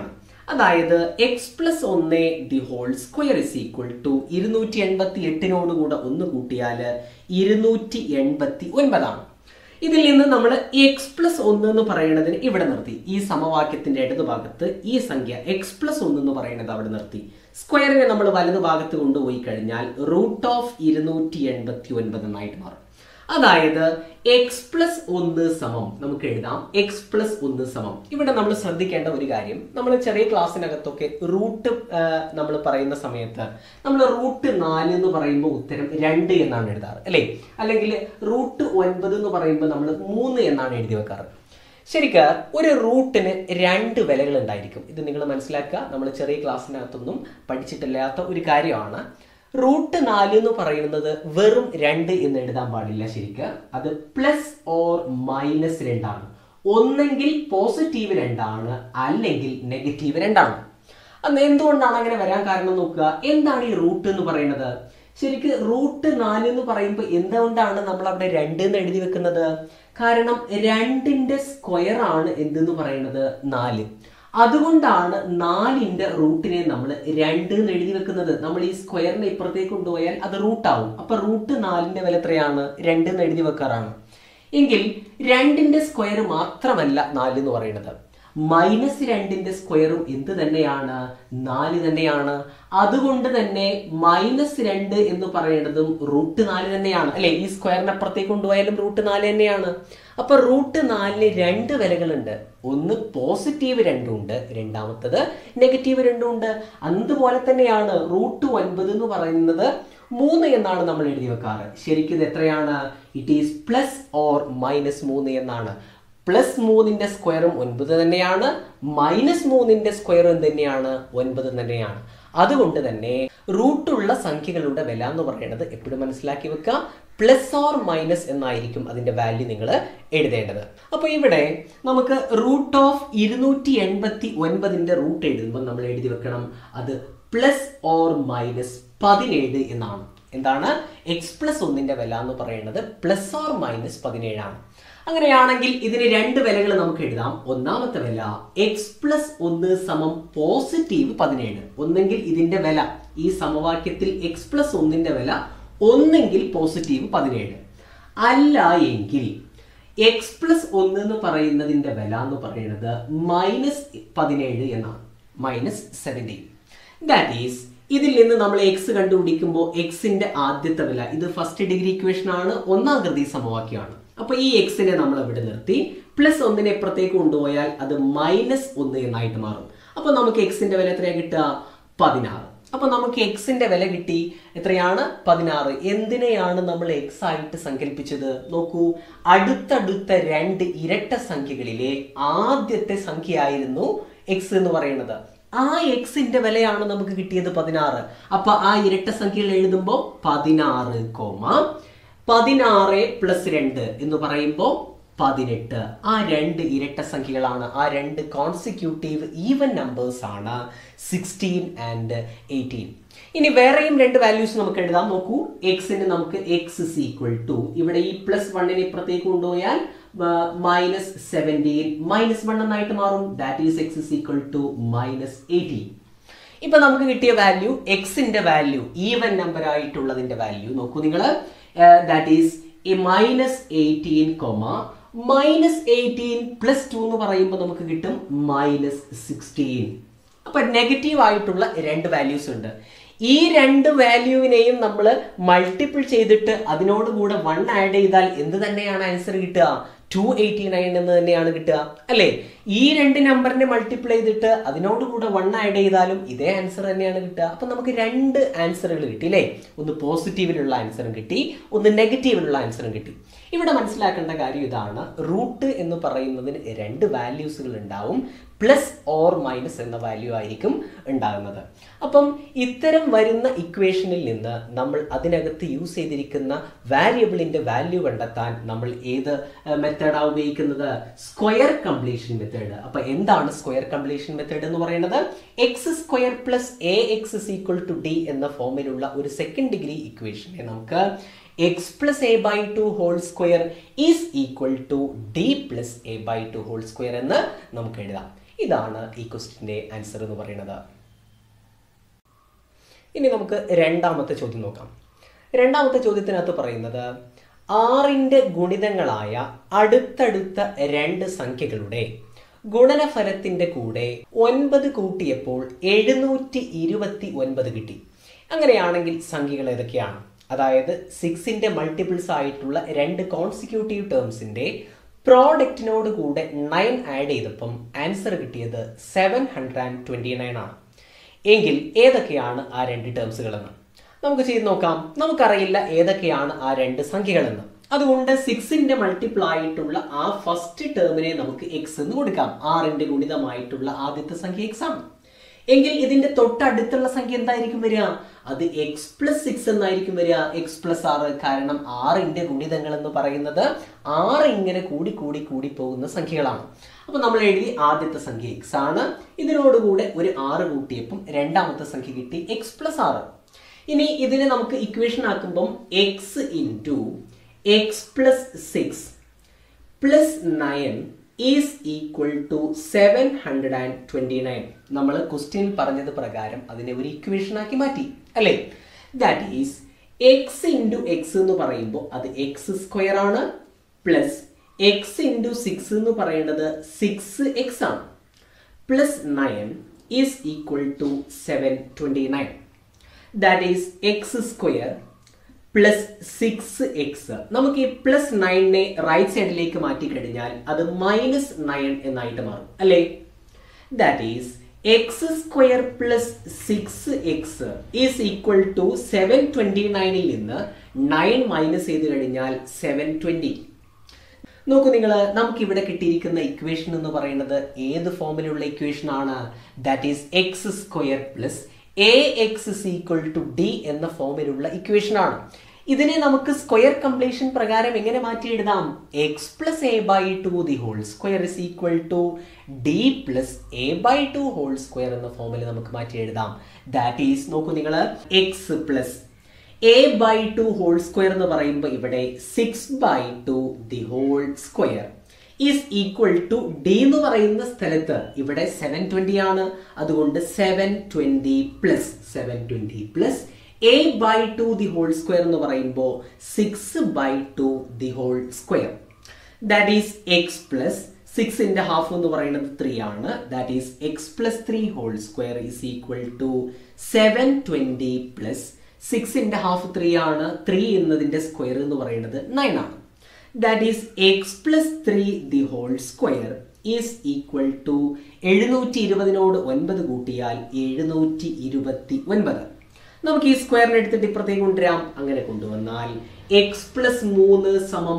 അതായത് എക്സ് പ്ലസ് ഒന്ന് the whole square is equal to ഇരുന്നൂറ്റി എൺപത്തി എട്ടിനോട് കൂടെ ഒന്ന് കൂട്ടിയാൽ ഇരുന്നൂറ്റി എൺപത്തി ഒൻപതാണ് ഇതിൽ നിന്ന് നമ്മൾ എക്സ് പ്ലസ് ഒന്ന് എന്ന് പറയുന്നതിന് ഇവിടെ നിർത്തി ഈ സമവാക്യത്തിന്റെ ഇടതുഭാഗത്ത് ഈ സംഖ്യ എക്സ് പ്ലസ് ഒന്ന് എന്ന് പറയുന്നത് അവിടെ നിർത്തി സ്ക്വയറിനെ നമ്മൾ വലതു ഭാഗത്ത് കൊണ്ടുപോയി കഴിഞ്ഞാൽ റൂട്ട് ഓഫ് ഇരുന്നൂറ്റി എൺപത്തി ഒൻപത് എന്നായിട്ട് മാറും അതായത് എക്സ് പ്ലസ് ഒന്ന് സമം നമുക്ക് എഴുതാം എക്സ് പ്ലസ് ഒന്ന് സമം ഇവിടെ നമ്മൾ ശ്രദ്ധിക്കേണ്ട ഒരു കാര്യം നമ്മൾ ചെറിയ ക്ലാസ്സിനകത്തൊക്കെ റൂട്ട് നമ്മൾ പറയുന്ന സമയത്ത് നമ്മൾ റൂട്ട് നാല് എന്ന് പറയുമ്പോൾ ഉത്തരം രണ്ട് എന്നാണ് എഴുതാറ് അല്ലേ അല്ലെങ്കിൽ റൂട്ട് ഒൻപത് എന്ന് പറയുമ്പോൾ നമ്മൾ മൂന്ന് എന്നാണ് എഴുതി വെക്കാറ് ശരിക്ക് ഒരു റൂട്ടിന് രണ്ട് വിലകൾ ഉണ്ടായിരിക്കും ഇത് നിങ്ങൾ മനസ്സിലാക്കുക നമ്മൾ ചെറിയ ക്ലാസ്സിനകത്തൊന്നും പഠിച്ചിട്ടില്ലാത്ത ഒരു കാര്യമാണ് റൂട്ട് നാല് എന്ന് പറയുന്നത് വെറും രണ്ട് എന്ന് എഴുതാൻ പാടില്ല ശരിക്ക് അത് പ്ലസ് ഓർ മൈനസ് രണ്ടാണ് ഒന്നെങ്കിൽ പോസിറ്റീവ് രണ്ടാണ് അല്ലെങ്കിൽ നെഗറ്റീവ് രണ്ടാണ് അന്ന് എന്തുകൊണ്ടാണ് അങ്ങനെ വരാൻ കാരണം നോക്കുക എന്താണ് ഈ റൂട്ട് എന്ന് പറയുന്നത് ശരിക്ക് റൂട്ട് നാല് എന്ന് പറയുമ്പോൾ എന്തുകൊണ്ടാണ് നമ്മൾ അവിടെ രണ്ട് എന്ന് എഴുതി വെക്കുന്നത് കാരണം രണ്ടിന്റെ സ്ക്വയർ ആണ് എന്തെന്ന് പറയുന്നത് നാല് അതുകൊണ്ടാണ് നാലിന്റെ റൂട്ടിനെ നമ്മൾ രണ്ട് എന്ന് എഴുതി വെക്കുന്നത് നമ്മൾ ഈ സ്ക്വയറിനെ ഇപ്പുറത്തേക്ക് കൊണ്ടുപോയാൽ അത് റൂട്ട് ആവും അപ്പൊ റൂട്ട് നാലിന്റെ വില എത്രയാണ് രണ്ട് എന്ന് എഴുതി വെക്കാറാണ് എങ്കിൽ രണ്ടിന്റെ സ്ക്വയർ മാത്രമല്ല നാല് എന്ന് പറയുന്നത് മൈനസ് രണ്ടിന്റെ സ്ക്വയറും എന്ത് തന്നെയാണ് നാല് തന്നെയാണ് അതുകൊണ്ട് തന്നെ മൈനസ് രണ്ട് എന്ന് പറയുന്നതും റൂട്ട് നാല് തന്നെയാണ് അല്ലെ ഈ സ്ക്വയറിന് അപ്പുറത്തേക്ക് കൊണ്ടുപോയാലും റൂട്ട് നാല് തന്നെയാണ് അപ്പൊ റൂട്ട് നാലിന് രണ്ട് വിലകളുണ്ട് ഒന്ന് പോസിറ്റീവ് രണ്ടും ഉണ്ട് രണ്ടാമത്തത് നെഗറ്റീവ് രണ്ടും ഉണ്ട് അതുപോലെ തന്നെയാണ് റൂട്ട് ഒൻപത് എന്ന് പറയുന്നത് മൂന്ന് എന്നാണ് നമ്മൾ എഴുതി വെക്കാറ് ശരിക്കും ഇത് എത്രയാണ് it is plus or minus മൂന്ന് എന്നാണ് പ്ലസ് മൂന്നിന്റെ സ്ക്വയറും ഒൻപത് തന്നെയാണ് മൈനസ് മൂന്നിന്റെ സ്ക്വയറും തന്നെയാണ് ഒൻപത് തന്നെയാണ് അതുകൊണ്ട് തന്നെ റൂട്ടുള്ള സംഖ്യകളുടെ വില എന്ന് പറയുന്നത് എപ്പോഴും മനസ്സിലാക്കി വെക്കുക പ്ലസ് ഓർ മൈനസ് എന്നായിരിക്കും അതിന്റെ വാല്യൂ നിങ്ങൾ എഴുതേണ്ടത് അപ്പോൾ ഇവിടെ നമുക്ക് റൂട്ട് ഓഫ് ഇരുന്നൂറ്റി എൺപത്തി ഒൻപതിന്റെ റൂട്ട് എഴുതുമ്പോൾ നമ്മൾ എഴുതി വെക്കണം അത് പ്ലസ് ഓർ മൈനസ് പതിനേഴ് എന്നാണ് എന്താണ് എക്സ് പ്ലസ് ഒന്നിന്റെ വില എന്ന് പറയുന്നത് പ്ലസ് ഓർ മൈനസ് പതിനേഴാണ് അങ്ങനെയാണെങ്കിൽ ഇതിന് രണ്ട് വിലകൾ നമുക്ക് എഴുതാം ഒന്നാമത്തെ വില എക്സ് പ്ലസ് ഒന്ന് സമം പോസിറ്റീവ് പതിനേഴ് ഒന്നെങ്കിൽ ഇതിന്റെ വില ഈ സമവാക്യത്തിൽ എക്സ് പ്ലസ് ഒന്നിന്റെ വില ഒന്നെങ്കിൽ പോസിറ്റീവ് പതിനേഴ് അല്ല എങ്കിൽ എക്സ് പ്ലസ് ഒന്ന് എന്ന് പറയുന്നതിന്റെ വില എന്ന് പറയുന്നത് മൈനസ് പതിനേഴ് എന്നാണ് മൈനസ് സെവൻറ്റീൻ ദാറ്റ് ഈസ് ഇതിൽ നിന്ന് നമ്മൾ എക്സ് കണ്ടുപിടിക്കുമ്പോൾ എക്സിന്റെ ആദ്യത്തെ വില ഇത് ഫസ്റ്റ് ഡിഗ്രി ഇക്വേഷൻ ആണ് ഒന്നാം കൃതി സമവാക്യമാണ് അപ്പൊ ഈ എക്സിനെ നമ്മൾ ഇവിടെ നിർത്തി പ്ലസ് ഒന്നിനെ ഇപ്പുറത്തേക്ക് കൊണ്ടുപോയാൽ അത് മൈനസ് ഒന്ന് എന്നായിട്ട് മാറും അപ്പൊ നമുക്ക് എക്സിന്റെ വില എത്രയാ കിട്ടുക പതിനാറ് അപ്പൊ നമുക്ക് എക്സിന്റെ വില കിട്ടി എത്രയാണ് പതിനാറ് എന്തിനെയാണ് നമ്മൾ എക്സ് ആയിട്ട് സങ്കല്പിച്ചത് നോക്കൂ അടുത്തടുത്ത രണ്ട് ഇരട്ട സംഖ്യകളിലെ ആദ്യത്തെ സംഖ്യയായിരുന്നു എക്സ് എന്ന് പറയുന്നത് ആ എക്സിന്റെ വിലയാണ് നമുക്ക് കിട്ടിയത് പതിനാറ് അപ്പൊ ആ ഇരട്ട സംഖ്യകൾ എഴുതുമ്പോൾ പതിനാറ് കോമ പതിനാറ് പ്ലസ് രണ്ട് എന്ന് പറയുമ്പോൾ പതിനെട്ട് ആ രണ്ട് ഇരട്ട സംഖ്യകളാണ് ആ രണ്ട് കോൺസിക്യൂട്ടീവ് ഈവൻ നമ്പേഴ്സ് ആണ് സിക്സ്റ്റീൻ ആൻഡ് എയ്റ്റീൻ ഇനി വേറെയും രണ്ട് വാല്യൂസ് നമുക്ക് എഴുതാം നോക്കൂ എക്സിന് നമുക്ക് എക്സ് ഇസ് ഈക്വൽ ടു ഇവിടെ ഈ പ്ലസ് വണ്ണിനെ ഇപ്പുറത്തേക്ക് കൊണ്ടുപോയാൽ മൈനസ് സെവൻറ്റീൻ മൈനസ് വൺ എന്നായിട്ട് മാറും that is x is equal to minus eighteen ഇപ്പൊ നമുക്ക് കിട്ടിയ വാല്യൂ എക്സിന്റെ വാല്യൂ ഈവൻ നമ്പർ ആയിട്ടുള്ളതിന്റെ വാല്യൂ നോക്കൂ നിങ്ങൾ that is a minus eighteen comma minus eighteen plus two എന്ന് പറയുമ്പോൾ നമുക്ക് കിട്ടും മൈനസ് സിക്സ്റ്റീൻ അപ്പൊ നെഗറ്റീവ് ആയിട്ടുള്ള രണ്ട് വാല്യൂസ് ഉണ്ട് ഈ രണ്ട് വാല്യൂവിനെയും നമ്മൾ മൾട്ടിപ്പിൾ ചെയ്തിട്ട് അതിനോട് കൂടെ വൺ ആഡ് ചെയ്താൽ എന്ത് തന്നെയാണ് ആൻസർ കിട്ടുക ടു എയ്റ്റി നയൻ എന്ന് തന്നെയാണ് കിട്ടുക അല്ലേ ഈ രണ്ട് നമ്പറിനെ മൾട്ടിപ്പിൾ ചെയ്തിട്ട് അതിനോട് കൂടെ വൺ ആഡ് ചെയ്താലും ഇതേ ആൻസർ തന്നെയാണ് കിട്ടുക അപ്പൊ നമുക്ക് രണ്ട് ആൻസറുകൾ കിട്ടി അല്ലേ ഒന്ന് പോസിറ്റീവിലുള്ള ആൻസറും കിട്ടി ഒന്ന് നെഗറ്റീവിലുള്ള ആൻസറും കിട്ടി ഇവിടെ മനസ്സിലാക്കേണ്ട കാര്യം ഇതാണ് റൂട്ട് എന്ന് പറയുന്നതിന് രണ്ട് വാല്യൂസുകൾ ഉണ്ടാവും പ്ലസ് ഓർ മൈനസ് എന്ന വാല്യൂ ആയിരിക്കും ഉണ്ടാകുന്നത് അപ്പം ഇത്തരം വരുന്ന ഇക്വേഷനിൽ നിന്ന് നമ്മൾ അതിനകത്ത് യൂസ് ചെയ്തിരിക്കുന്ന വാരിയബിളിന്റെ വാല്യൂ കണ്ടെത്താൻ നമ്മൾ ഏത് മെത്തേഡാണ് ഉപയോഗിക്കുന്നത് സ്ക്വയർ കംപ്ലീഷൻ മെത്തേഡ് അപ്പൊ എന്താണ് സ്ക്വയർ കംപ്ലീഷൻ മെത്തേഡ് എന്ന് പറയുന്നത് x square plus a x is equal to d എന്ന ഫോമിലുള്ള ഒരു സെക്കൻഡ് ഡിഗ്രി ഇക്വേഷനെ നമുക്ക് x plus a by two whole square is equal to d plus a by two whole square എന്ന് നമുക്ക് എഴുതാം ഇതാണ് ഈ ക്വസ്റ്റിൻ്റെ ആൻസർ എന്ന് പറയുന്നത് ഇനി നമുക്ക് രണ്ടാമത്തെ ചോദ്യം നോക്കാം രണ്ടാമത്തെ ചോദ്യത്തിനകത്ത് പറയുന്നത് ആറിൻ്റെ ഗുണിതങ്ങളായ അടുത്തടുത്ത രണ്ട് സംഖ്യകളുടെ ഗുണനഫലത്തിന്റെ കൂടെ ഒൻപത് കൂട്ടിയപ്പോൾ എഴുന്നൂറ്റി ഇരുപത്തി ഒൻപത് കിട്ടി അങ്ങനെയാണെങ്കിൽ സംഖ്യകൾ ഏതൊക്കെയാണ് അതായത് സിക്സിന്റെ മൾട്ടിപ്പിൾസ് ആയിട്ടുള്ള രണ്ട് കോൺസിക്യൂട്ടീവ് ടേംസിന്റെ പ്രോഡക്റ്റിനോട് കൂടെ നയൻ ആഡ് ചെയ്തപ്പം ആൻസർ കിട്ടിയത് seven hundred and twenty nine ആണ് എങ്കിൽ ഏതൊക്കെയാണ് ആ രണ്ട് ടേംസുകളെന്ന് നമുക്ക് ചെയ്ത് നോക്കാം നമുക്കറിയില്ല ഏതൊക്കെയാണ് ആ രണ്ട് സംഖ്യകളെന്ന് അതുകൊണ്ട് സിക്സിന്റെ മൾട്ടിപ്പിൾ ആയിട്ടുള്ള ആ ഫസ്റ്റ് ടേമിനെ നമുക്ക് എക്സ് എന്ന് കൊടുക്കാം ആറിന്റെ ഗുണിതമായിട്ടുള്ള ആദ്യത്തെ സംഖ്യ എക്സ് ആണ് എങ്കിൽ ഇതിന്റെ തൊട്ടടുത്തുള്ള സംഖ്യ എന്തായിരിക്കും വരിക അത് എക്സ് പ്ലസ് സിക്സ് എന്നായിരിക്കും വരിക എക്സ് പ്ലസ് ആറ് കാരണം ആറിന്റെ ഗുണിതങ്ങൾ എന്ന് പറയുന്നത് ആറ് ഇങ്ങനെ കൂടി കൂടി കൂടി പോകുന്ന സംഖ്യകളാണ് അപ്പൊ നമ്മൾ എഴുതി ആദ്യത്തെ സംഖ്യ എക്സ് ആണ് ഇതിനോടുകൂടെ ഒരു ആറ് കൂട്ടിയപ്പം രണ്ടാമത്തെ സംഖ്യ കിട്ടി എക്സ് പ്ലസ് ആറ് ഇനി ഇതിനെ നമുക്ക് ഇക്വേഷൻ ആക്കുമ്പം x into x plus six plus nine is equal to seven hundred and twenty nine നമ്മൾ ക്വസ്റ്റ്യനിൽ പറഞ്ഞത് പ്രകാരം അതിനെ ഒരു ഇക്വേഷൻ ആക്കി മാറ്റി അല്ലേ that is x into x എന്ന് പറയുമ്പോൾ അത് എക്സ് സ്ക്വയർ ആണ് പ്ലസ് എക്സ് ഇൻറ്റു സിക്സ് എന്ന് പറയുന്നത് സിക്സ് എക്സ് ആണ് plus nine is equal to seven twenty nine that is x square plus six x നമുക്ക് ഈ പ്ലസ് നയനെ റൈറ്റ് സൈഡിലേക്ക് മാറ്റി കഴിഞ്ഞാൽ അത് മൈനസ് നയൻ എന്നായിട്ട് മാറും അല്ലേ that is x square plus six x is equal to seven twenty നയനിൽ നിന്ന് നയൻ മൈനസ് ചെയ്ത് കഴിഞ്ഞാൽ സെവൻ ട്വന്റി നോക്കൂ നിങ്ങൾ നമുക്ക് ഇവിടെ കിട്ടിയിരിക്കുന്ന ഇക്വേഷൻ എന്ന് പറയുന്നത് ഏത് ഫോമിലുള്ള ഇക്വേഷൻ ആണ് that is x square plus a x is equal to d എന്ന ഫോമിലുള്ള ഇക്വേഷൻ ആണ് ഇതിനെ നമുക്ക് സ്ക്വയർ കംപ്ലീഷൻ പ്രകാരം എങ്ങനെ മാറ്റി എഴുതാം x plus a by two the whole square is equal to d plus a by two whole square എന്ന ഫോമിൽ നമുക്ക് മാറ്റി എഴുതാം ദാറ്റ് ഈസ് നോക്കൂ നിങ്ങൾ x plus a by two whole square എന്ന് പറയുമ്പോൾ ഇവിടെ six by two the whole square is equal to d എന്ന് പറയുന്ന സ്ഥലത്ത് ഇവിടെ സെവൻ ട്വന്റി ആണ് അതുകൊണ്ട് seven twenty plus seven twenty plus a by two the whole square എന്ന് പറയുമ്പോൾ six by two the whole square that is x plus സിക്സിന്റെ ഹാഫ് എന്ന് പറയുന്നത് ത്രീ ആണ് that is x plus three whole square is equal to seven twenty plus സിക്സിന്റെ ഹാഫ് ത്രീ ആണ് ത്രീ എന്നതിന്റെ സ്ക്വയർ എന്ന് പറയുന്നത് നയൻ ആണ് that is x plus three the whole square is equal to എഴുന്നൂറ്റി ഇരുപതിനോട് ഒൻപത് കൂട്ടിയാൽ എഴുന്നൂറ്റി ഇരുപത്തി ഒൻപത് നമുക്ക് ഈ സ്ക്വയറിനെ എടുത്തിട്ട് ഇപ്പുറത്തേക്ക് കൊണ്ടുവരാം അങ്ങനെ കൊണ്ടുവന്നാൽ എക്സ് പ്ലസ് മൂന്ന് സമം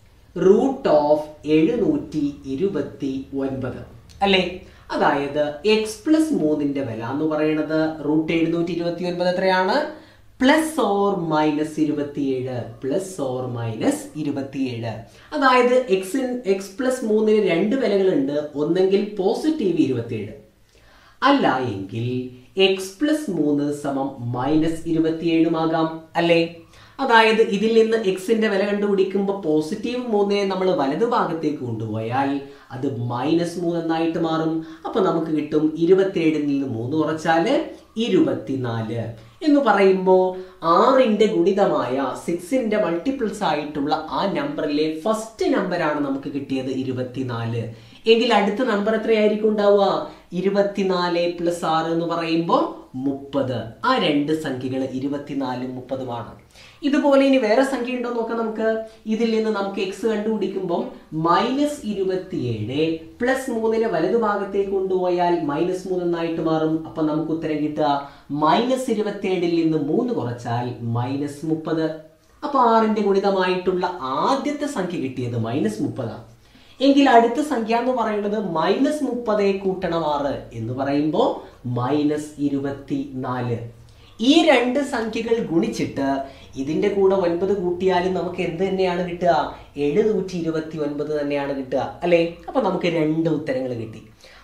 റൂട്ട് ഓഫ് എഴുന്നൂറ്റി ഇരുപത്തി ഒൻപത് അല്ലേ അതായത് എക്സ് പ്ലസ് മൂന്നിന്റെ വില എന്ന് പറയുന്നത് റൂട്ട് എഴുന്നൂറ്റി ഇരുപത്തി ഒൻപത് എത്രയാണ് പ്ലസ് ഓർ മൈനസ് ഇരുപത്തിയേഴ് പ്ലസ് ഓർ മൈനസ് ഇരുപത്തിയേഴ് അതായത് എക്സ് എക്സ് പ്ലസ് മൂന്നിന് രണ്ട് വിലകളുണ്ട് ഒന്നെങ്കിൽ പോസിറ്റീവ് ഇരുപത്തിയേഴ് അല്ല എങ്കിൽ എക്സ് പ്ലസ് മൂന്ന് സമം മൈനസ് ഇരുപത്തിയേഴുമാകാം അല്ലേ അതായത് ഇതിൽ നിന്ന് എക്സിന്റെ വില കണ്ടുപിടിക്കുമ്പോൾ പോസിറ്റീവ് മൂന്നിനെ നമ്മൾ വലതുഭാഗത്തേക്ക് കൊണ്ടുപോയാൽ അത് മൈനസ് മൂന്ന് എന്നായിട്ട് മാറും അപ്പൊ നമുക്ക് കിട്ടും ഇരുപത്തിയേഴിൽ നിന്ന് മൂന്ന് കുറച്ചാല് ഇരുപത്തിനാല് എന്ന് പറയുമ്പോൾ ആറിന്റെ ഗുണിതമായ സിക്സിന്റെ മൾട്ടിപ്പിൾസ് ആയിട്ടുള്ള ആ നമ്പറിലെ ഫസ്റ്റ് നമ്പറാണ് നമുക്ക് കിട്ടിയത് ഇരുപത്തിനാല് എങ്കിൽ അടുത്ത നമ്പർ എത്രയായിരിക്കും ഉണ്ടാവുക ഇരുപത്തിനാല് പ്ലസ് ആറ് എന്ന് പറയുമ്പോൾ മുപ്പത് ആ രണ്ട് സംഖ്യകൾ ഇരുപത്തിനാലും മുപ്പതുമാണ് ഇതുപോലെ ഇനി വേറെ സംഖ്യ ഉണ്ടോ നോക്കാം നമുക്ക് ഇതിൽ നിന്ന് നമുക്ക് എക്സ് കണ്ടുപിടിക്കുമ്പോൾ മൈനസ് ഇരുപത്തിയേഴ് പ്ലസ് മൂന്നിനെ വലതുഭാഗത്തേക്ക് കൊണ്ടുപോയാൽ മൈനസ് മൂന്ന് എന്നായിട്ട് മാറും അപ്പൊ നമുക്ക് ഉത്തരം കിട്ടുക മൈനസ് ഇരുപത്തിയേഴിൽ നിന്ന് മൂന്ന് കുറച്ചാൽ മൈനസ് മുപ്പത് അപ്പൊ ആറിന്റെ ഗുണിതമായിട്ടുള്ള ആദ്യത്തെ സംഖ്യ കിട്ടിയത് മൈനസ് മുപ്പതാണ് എങ്കിൽ അടുത്ത സംഖ്യ എന്ന് പറയുന്നത് മൈനസ് മുപ്പത് കൂട്ടണം ആറ് എന്ന് പറയുമ്പോൾ മൈനസ് ഇരുപത്തി നാല് ഈ രണ്ട് സംഖ്യകൾ ഗുണിച്ചിട്ട് ഇതിന്റെ കൂടെ ഒൻപത് കൂട്ടിയാലും നമുക്ക് എന്ത് തന്നെയാണ് കിട്ടുക എഴുന്നൂറ്റി ഇരുപത്തി ഒൻപത് തന്നെയാണ് കിട്ടുക അല്ലേ അപ്പൊ നമുക്ക് രണ്ട് ഉത്തരങ്ങൾ കിട്ടി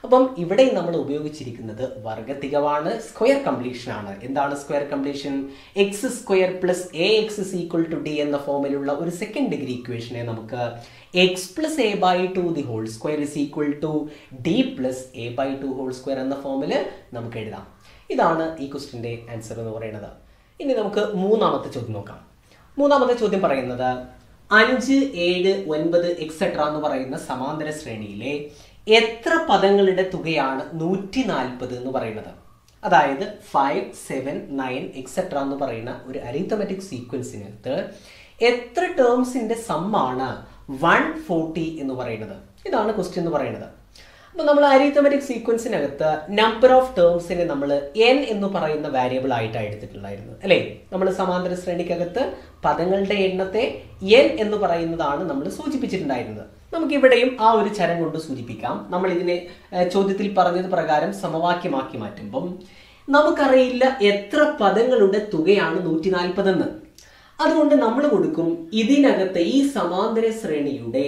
അപ്പം ഇവിടെ നമ്മൾ ഉപയോഗിച്ചിരിക്കുന്നത് വർഗത്തികവാണ് സ്ക്വയർ കംപ്ലീഷൻ ആണ് എന്താണ് square completion x square plus a x is equal to d എന്ന ഫോമിലുള്ള ഒരു സെക്കൻഡ് ഡിഗ്രി ഇക്വേഷനെ നമുക്ക് x plus a by two the whole square is equal to d plus a by two whole square എന്ന ഫോമിൽ നമുക്ക് എഴുതാം ഇതാണ് ഈ ക്വസ്റ്റിൻ്റെ ആൻസർ എന്ന് പറയുന്നത് ഇനി നമുക്ക് മൂന്നാമത്തെ ചോദ്യം നോക്കാം മൂന്നാമത്തെ ചോദ്യം പറയുന്നത് അഞ്ച് ഏഴ് ഒൻപത് എക്സെട്ര എന്ന് പറയുന്ന സമാന്തര ശ്രേണിയിലെ എത്ര പദങ്ങളുടെ തുകയാണ് നൂറ്റി നാൽപ്പത് എന്ന് പറയുന്നത് അതായത് ഫൈവ് സെവൻ നയൻ എക്സെട്ര എന്ന് പറയുന്ന ഒരു അരിത്തമെറ്റിക് സീക്വൻസിനകത്ത് എത്ര ടേംസിന്റെ സമ്മാണ് വൺ ഫോർട്ടി എന്ന് പറയുന്നത് ഇതാണ് ക്വസ്റ്റ്യൻ എന്ന് പറയുന്നത് അപ്പൊ നമ്മൾ അരിത്തമെറ്റിക് സീക്വൻസിനകത്ത് നമ്പർ ഓഫ് ടേംസിനെ നമ്മൾ എൻ എന്ന് പറയുന്ന വാരിയബിൾ ആയിട്ടാണ് എടുത്തിട്ടുണ്ടായിരുന്നത് അല്ലേ നമ്മൾ സമാന്തര ശ്രേണിക്കകത്ത് പദങ്ങളുടെ എണ്ണത്തെ എൻ എന്ന് പറയുന്നതാണ് നമ്മൾ സൂചിപ്പിച്ചിട്ടുണ്ടായിരുന്നത് നമുക്ക് ഇവിടെയും ആ ഒരു ചരം കൊണ്ട് സൂചിപ്പിക്കാം നമ്മൾ ഇതിനെ ഏഹ്, ചോദ്യത്തിൽ പറഞ്ഞത് പ്രകാരം സമവാക്യമാക്കി മാറ്റുമ്പം നമുക്കറിയില്ല എത്ര പദങ്ങളുടെ തുകയാണ് നൂറ്റി നാൽപ്പതെന്ന് അതുകൊണ്ട് നമ്മൾ കൊടുക്കും ഇതിനകത്തെ ഈ സമാന്തര ശ്രേണിയുടെ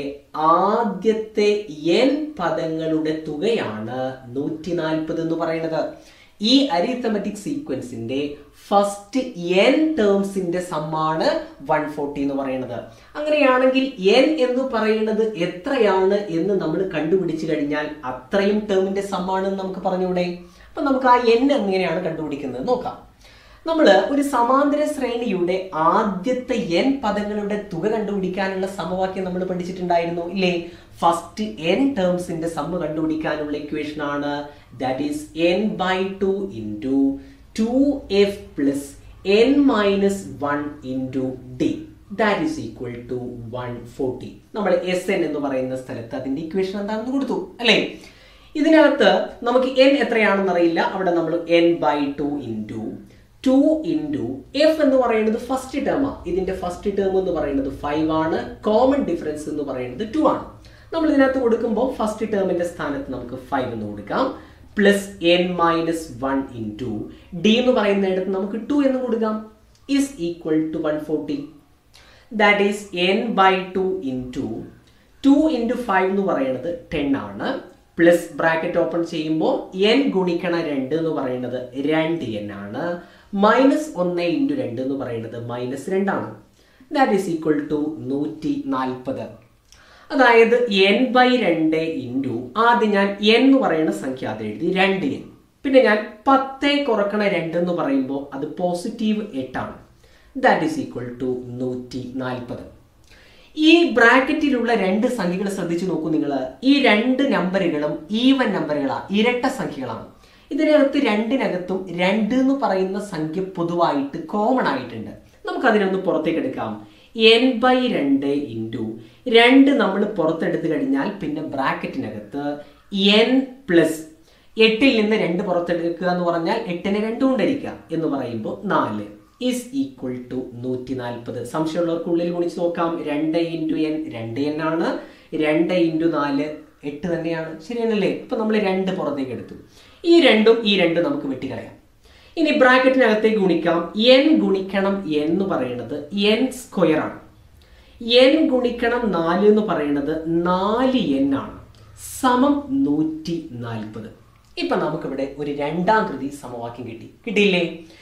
ആദ്യത്തെ എൻ പദങ്ങളുടെ തുകയാണ് നൂറ്റി നാൽപ്പത് എന്ന് പറയുന്നത് ഈ അരിത്തമെറ്റിക് സീക്വൻസിന്റെ ഫസ്റ്റ് എൻ ടേംസിന്റെ സമ്മാണ് വൺ ഫോർട്ടി എന്ന് പറയുന്നത് അങ്ങനെയാണെങ്കിൽ എൻ എന്ന് പറയുന്നത് എത്രയാണ് എന്ന് നമ്മൾ കണ്ടുപിടിച്ചു കഴിഞ്ഞാൽ അത്രയും ടേമിന്റെ സമ്മാണ് എന്ന് നമുക്ക് പറഞ്ഞൂടെ അപ്പൊ നമുക്ക് ആ എൻ എങ്ങനെയാണ് കണ്ടുപിടിക്കുന്നത് നോക്കാം നമ്മൾ ഒരു സമാന്തര ശ്രേണിയുടെ ആദ്യത്തെ എൻ പദങ്ങളുടെ തുക കണ്ടുപിടിക്കാനുള്ള സമവാക്യം നമ്മൾ പഠിച്ചിട്ടുണ്ടായിരുന്നു ഇല്ലേ ഫസ്റ്റ് എൻ ടേംസിന്റെ സമ്മ കണ്ടുപിടിക്കാനുള്ള ഇക്വേഷൻ ആണ് that is n by two into two f plus n minus one into d that is equal to one forty നമ്മൾ എസ് എൻ എന്ന് പറയുന്ന സ്ഥലത്ത് അതിന്റെ ഇക്വേഷൻ എന്താണെന്ന് കൊടുത്തു അല്ലേ ഇതിനകത്ത് നമുക്ക് എൻ എത്രയാണെന്ന് അറിയില്ല അവിടെ നമ്മൾ n by two into two into f എന്ന് പറയുന്നത് ഫസ്റ്റ് ടേമാണ് ഇതിന്റെ ഫസ്റ്റ് ടേം എന്ന് പറയുന്നത് ഫൈവ് ആണ് കോമൺ ഡിഫറൻസ് എന്ന് പറയുന്നത് ടു ആണ് നമ്മൾ ഇതിനകത്ത് കൊടുക്കുമ്പോൾ ഫസ്റ്റ് ടേമിന്റെ സ്ഥാനത്ത് നമുക്ക് ഫൈവ് എന്ന് കൊടുക്കാം plus n minus one into d എന്ന് പറയുന്നിടത്ത് നമുക്ക് ടു എന്ന് കൊടുക്കാം is equal to one forty that is n by two into two into five എന്ന് പറയുന്നത് ടെൻ ആണ് പ്ലസ് ബ്രാക്കറ്റ് ഓപ്പൺ ചെയ്യുമ്പോൾ എൻ ഗുണിക്കണ രണ്ട് എന്ന് പറയുന്നത് രണ്ട് എൻ ആണ് മൈനസ് ഒന്ന് ഇൻറ്റു രണ്ട് എന്ന് പറയുന്നത് മൈനസ് രണ്ടാണ് ദാറ്റ് ഈസ് ഈക്വൽ ടു നൂറ്റി നാൽപ്പത് അതായത് എൻ ബൈ രണ്ട് ഇൻറ്റു ആദ്യം ഞാൻ എൻ എന്ന് പറയുന്ന സംഖ്യ അത് എഴുതി രണ്ട് എൻ പിന്നെ ഞാൻ പത്തേ കുറക്കണ രണ്ട് എന്ന് പറയുമ്പോൾ അത് പോസിറ്റീവ് എട്ടാണ് ദാറ്റ് ഈസ് ഈക്വൽ ടു നൂറ്റി നാൽപ്പത് ഈ ബ്രാക്കറ്റിലുള്ള രണ്ട് സംഖ്യകൾ ശ്രദ്ധിച്ചു നോക്കൂ നിങ്ങൾ ഈ രണ്ട് നമ്പറുകളും ഈവൻ നമ്പറുകളാണ് ഇരട്ട സംഖ്യകളാണ് ഇതിനകത്ത് രണ്ടിനകത്തും രണ്ട് എന്ന് പറയുന്ന സംഖ്യ പൊതുവായിട്ട് കോമൺ ആയിട്ടുണ്ട് നമുക്ക് അതിനൊന്ന് പുറത്തേക്ക് എടുക്കാം എൻ ബൈ രണ്ട് ഇൻറ്റു രണ്ട് നമ്മൾ പുറത്തെടുത്ത് കഴിഞ്ഞാൽ പിന്നെ ബ്രാക്കറ്റിനകത്ത് എൻ പ്ലസ് എട്ടിൽ നിന്ന് രണ്ട് പുറത്തെടുക്കുക എന്ന് പറഞ്ഞാൽ എട്ടിനെ രണ്ട് കൊണ്ടിരിക്കുക എന്ന് പറയുമ്പോൾ നാല് ഈസ് ഈക്വൽ ടു നൂറ്റി നാൽപ്പത് സംശയമുള്ളവർക്ക് ഉള്ളിൽ ഗുണിച്ച് നോക്കാം രണ്ട് ഇൻറ്റു എൻ രണ്ട് എൻ ആണ് രണ്ട് ഇൻറ്റു നാല് എട്ട് തന്നെയാണ് ശരിയാണല്ലേ അപ്പൊ നമ്മൾ രണ്ട് പുറത്തേക്ക് എടുത്തു ഈ രണ്ടും ഈ രണ്ടും നമുക്ക് വെട്ടിക്കളയാം ഇനി ബ്രാക്കറ്റിനകത്തേക്ക് ഗുണിക്കാം എൻ ഗുണിക്കണം n എന്ന് പറയുന്നത് എൻ സ്ക്വയർ ആണ് എൻ ഗുണിക്കണം നാല് എന്ന് പറയുന്നത് നാല് എൻ ആണ് സമം നൂറ്റി നാൽപ്പത് ഇപ്പൊ നമുക്കിവിടെ ഒരു രണ്ടാം കൃതി സമവാക്യം കിട്ടി കിട്ടിയില്ലേ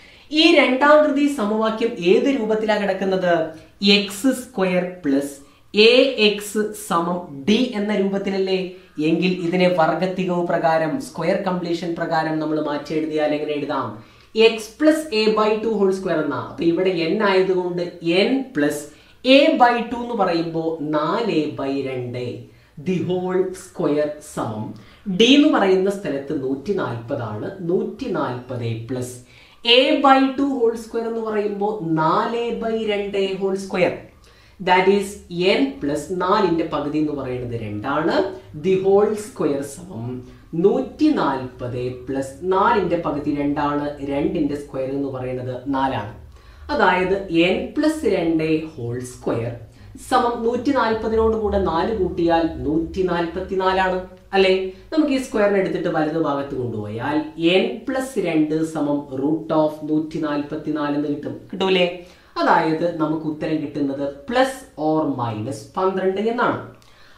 ഈ രണ്ടാം കൃതി സമവാക്യം ഏത് രൂപത്തിലാണ് കിടക്കുന്നത് x square plus a x സമം ഡി എന്ന രൂപത്തിലല്ലേ എങ്കിൽ ഇതിനെ വർഗത്തികവ് പ്രകാരം സ്ക്വയർ കംപ്ലീഷൻ പ്രകാരം നമ്മൾ മാറ്റി എഴുതിയാൽ എങ്ങനെ എഴുതാം x plus a by two whole square എന്നാ അപ്പൊ ഇവിടെ എൻ ആയതുകൊണ്ട് n plus a by two എന്ന് പറയുമ്പോൾ നാല് ബൈ രണ്ട് ദി ഹോൾ സ്ക്വയർ സമം ഡി എന്ന് പറയുന്ന സ്ഥലത്ത് നൂറ്റി നാൽപ്പതാണ് നൂറ്റി നാൽപ്പത് plus a by two whole square എന്ന് പറയുമ്പോൾ നാല് ബൈ രണ്ട് whole square that is n plus നാലിന്റെ പകുതി എന്ന് പറയുന്നത് രണ്ടാണ് ദി ഹോൾ സ്ക്വയർ സമം നൂറ്റി നാൽപ്പത് പ്ലസ് നാലിന്റെ പകുതി രണ്ടാണ് രണ്ടിന്റെ സ്ക്വയർ എന്ന് പറയുന്നത് നാലാണ് അതായത് എൻ പ്ലസ് രണ്ട് ഹോൾ സ്ക്വയർ സമം നൂറ്റി നാൽപ്പതിനോട് കൂടെ നാല് കൂട്ടിയാൽ നൂറ്റി നാൽപ്പത്തി നാലാണ് അല്ലെ നമുക്ക് ഈ സ്ക്വയറിനെ എടുത്തിട്ട് വലതു ഭാഗത്ത് കൊണ്ടുപോയാൽ എൻ പ്ലസ് രണ്ട് സമം റൂട്ട് ഓഫ് നൂറ്റി നാൽപ്പത്തി നാല് എന്ന് കിട്ടും കിട്ടൂലേ അതായത് നമുക്ക് ഉത്തരം കിട്ടുന്നത് പ്ലസ് ഓർ മൈനസ് പന്ത്രണ്ട് എന്നാണ്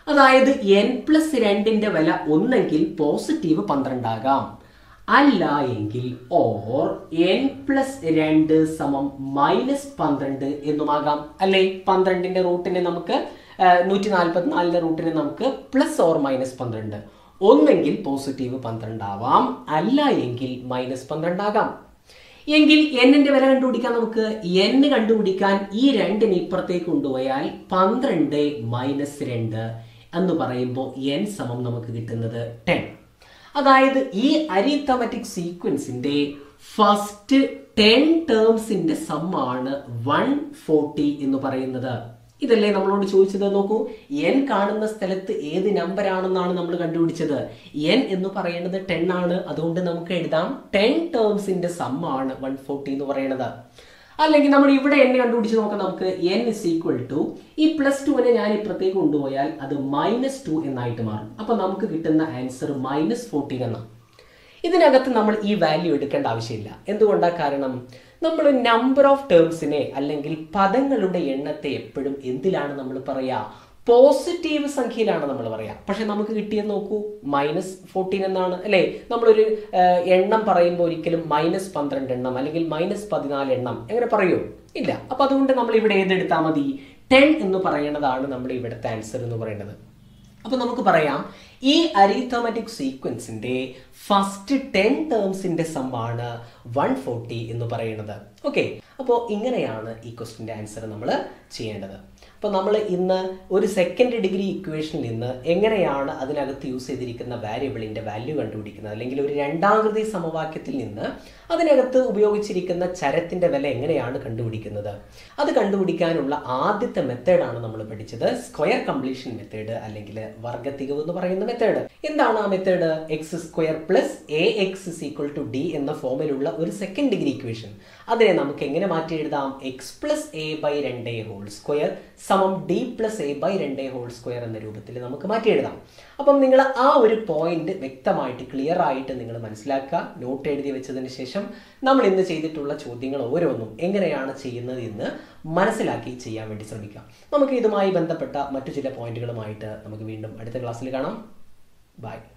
അതായത് എൻ പ്ലസ് രണ്ടിന്റെ വില ഒന്നെങ്കിൽ പോസിറ്റീവ് പന്ത്രണ്ടാകാം അല്ല എങ്കിൽ ഓർ എൻ പ്ലസ് രണ്ട് സമം മൈനസ് പന്ത്രണ്ട് എന്നുമാകാം അല്ലേ പന്ത്രണ്ടിന്റെ റൂട്ടിനെ നമുക്ക് നൂറ്റി നാൽപ്പത്തിനാലിന്റെ റൂട്ടിനെ നമുക്ക് പ്ലസ് ഓർ മൈനസ് പന്ത്രണ്ട് ഒന്നെങ്കിൽ പോസിറ്റീവ് പന്ത്രണ്ടാവാം അല്ല എങ്കിൽ മൈനസ് പന്ത്രണ്ടാകാം എങ്കിൽ എന്നിന്റെ വില കണ്ടുപിടിക്കാൻ നമുക്ക് n കണ്ടുപിടിക്കാൻ ഈ രണ്ടിന് ഇപ്പുറത്തേക്ക് കൊണ്ടുപോയാൽ പന്ത്രണ്ട് മൈനസ് രണ്ട് എന്ന് പറയുമ്പോൾ n സമം നമുക്ക് കിട്ടുന്നത് ടെൻ അതായത് ഈ അരിത്തമാറ്റിക് സീക്വൻസിന്റെ ഫസ്റ്റ് ടെൻ ടേംസിന്റെ സമ്മാണ് വൺ ഫോർട്ടി എന്ന് പറയുന്നത് ഇതല്ലേ നമ്മളോട് ചോദിച്ചത് നോക്കൂ എൻ കാണുന്ന സ്ഥലത്ത് ഏത് നമ്പർ ആണെന്നാണ് നമ്മൾ കണ്ടുപിടിച്ചത് എൻ എന്ന് പറയുന്നത് ടെൻ ആണ് അതുകൊണ്ട് നമുക്ക് എഴുതാം ടെൻ ടേംസിന്റെ സമ്മാണ് വൺ ഫോർട്ടി എന്ന് പറയുന്നത് അല്ലെങ്കിൽ നമ്മൾ ഇവിടെ എൻ കണ്ടുപിടിച്ച് നോക്കാം നമുക്ക് എൻ ഇസ് ഈക്വൽ ടു ഈ പ്ലസ് ടുവിനെ ഞാൻ ഇപ്പുറത്തേക്ക് കൊണ്ടുപോയാൽ അത് മൈനസ് ടു എന്നായിട്ട് മാറും അപ്പൊ നമുക്ക് കിട്ടുന്ന ആൻസർ മൈനസ് ഫോർട്ടീൻ എന്നാണ് ഇതിനകത്ത് നമ്മൾ ഈ വാല്യൂ എടുക്കേണ്ട ആവശ്യമില്ല എന്തുകൊണ്ടാണ് കാരണം നമ്മൾ നമ്പർ ഓഫ് ടേംസിനെ അല്ലെങ്കിൽ പദങ്ങളുടെ എണ്ണത്തെ എപ്പോഴും എന്തിലാണ് നമ്മൾ പറയാ പോസിറ്റീവ് സംഖ്യയിലാണ് നമ്മൾ പറയാ പക്ഷെ നമുക്ക് കിട്ടിയത് നോക്കൂ മൈനസ് ഫോർട്ടീൻ എന്നാണ് അല്ലേ നമ്മളൊരു ഏഹ്, എണ്ണം പറയുമ്പോൾ ഒരിക്കലും മൈനസ് പന്ത്രണ്ട് എണ്ണം അല്ലെങ്കിൽ മൈനസ് പതിനാല് എണ്ണം എങ്ങനെ പറയൂ ഇല്ല അപ്പൊ അതുകൊണ്ട് നമ്മൾ ഇവിടെ ഏതെടുത്താൽ മതി ടെൻ എന്ന് പറയുന്നതാണ് നമ്മുടെ ഇവിടുത്തെ ആൻസർ എന്ന് പറയുന്നത് അപ്പൊ നമുക്ക് പറയാം ഈ അരിത്തമാറ്റിക് സീക്വൻസിന്റെ ഫസ്റ്റ് ടെൻ ടേംസിന്റെ സമ്മാണ് വൺ ഫോർട്ടി എന്ന് പറയുന്നത് ഓക്കെ അപ്പോൾ ഇങ്ങനെയാണ് ഈ ക്വസ്റ്റിന്റെ ആൻസർ നമ്മൾ ചെയ്യേണ്ടത് അപ്പോൾ നമ്മൾ ഇന്ന് ഒരു സെക്കൻഡ് ഡിഗ്രി ഇക്വേഷനിൽ നിന്ന് എങ്ങനെയാണ് അതിനകത്ത് യൂസ് ചെയ്തിരിക്കുന്ന വാരിയബിളിന്റെ വാല്യൂ കണ്ടുപിടിക്കുന്നത് അല്ലെങ്കിൽ ഒരു രണ്ടാകൃതി സമവാക്യത്തിൽ നിന്ന് അതിനകത്ത് ഉപയോഗിച്ചിരിക്കുന്ന ചരത്തിന്റെ വില എങ്ങനെയാണ് കണ്ടുപിടിക്കുന്നത് അത് കണ്ടുപിടിക്കാനുള്ള ആദ്യത്തെ മെത്തേഡാണ് നമ്മൾ പഠിച്ചത് സ്ക്വയർ കംപ്ലീഷൻ മെത്തേഡ് അല്ലെങ്കിൽ വർഗത്തികവ് എന്ന് പറയുന്ന മെത്തേഡ് എന്താണ് ആ method x square plus a x equal to d എന്ന ഫോമിലുള്ള ഒരു സെക്കൻഡ് ഡിഗ്രി ഇക്വേഷൻ അതിനെ നമുക്ക് എങ്ങനെ മാറ്റി എഴുതാം എക്സ് പ്ലസ് എ ബൈ രണ്ട് ഹോൾ സ്ക്വയർ സമം ഡി പ്ലസ് എ ബൈ രണ്ട് ഹോൾ സ്ക്വയർ എന്ന രൂപത്തിൽ നമുക്ക് മാറ്റി എഴുതാം അപ്പം നിങ്ങൾ ആ ഒരു പോയിന്റ് വ്യക്തമായിട്ട് ക്ലിയർ ആയിട്ട് നിങ്ങൾ മനസ്സിലാക്കുക നോട്ട് എഴുതി വെച്ചതിന് ശേഷം നമ്മൾ ഇന്ന് ചെയ്തിട്ടുള്ള ചോദ്യങ്ങൾ ഓരോന്നും എങ്ങനെയാണ് ചെയ്യുന്നത് എന്ന് മനസ്സിലാക്കി ചെയ്യാൻ വേണ്ടി ശ്രമിക്കാം നമുക്ക് ഇതുമായി ബന്ധപ്പെട്ട മറ്റു ചില പോയിന്റുകളുമായിട്ട് നമുക്ക് വീണ്ടും അടുത്ത ക്ലാസ്സിൽ കാണാം ബൈ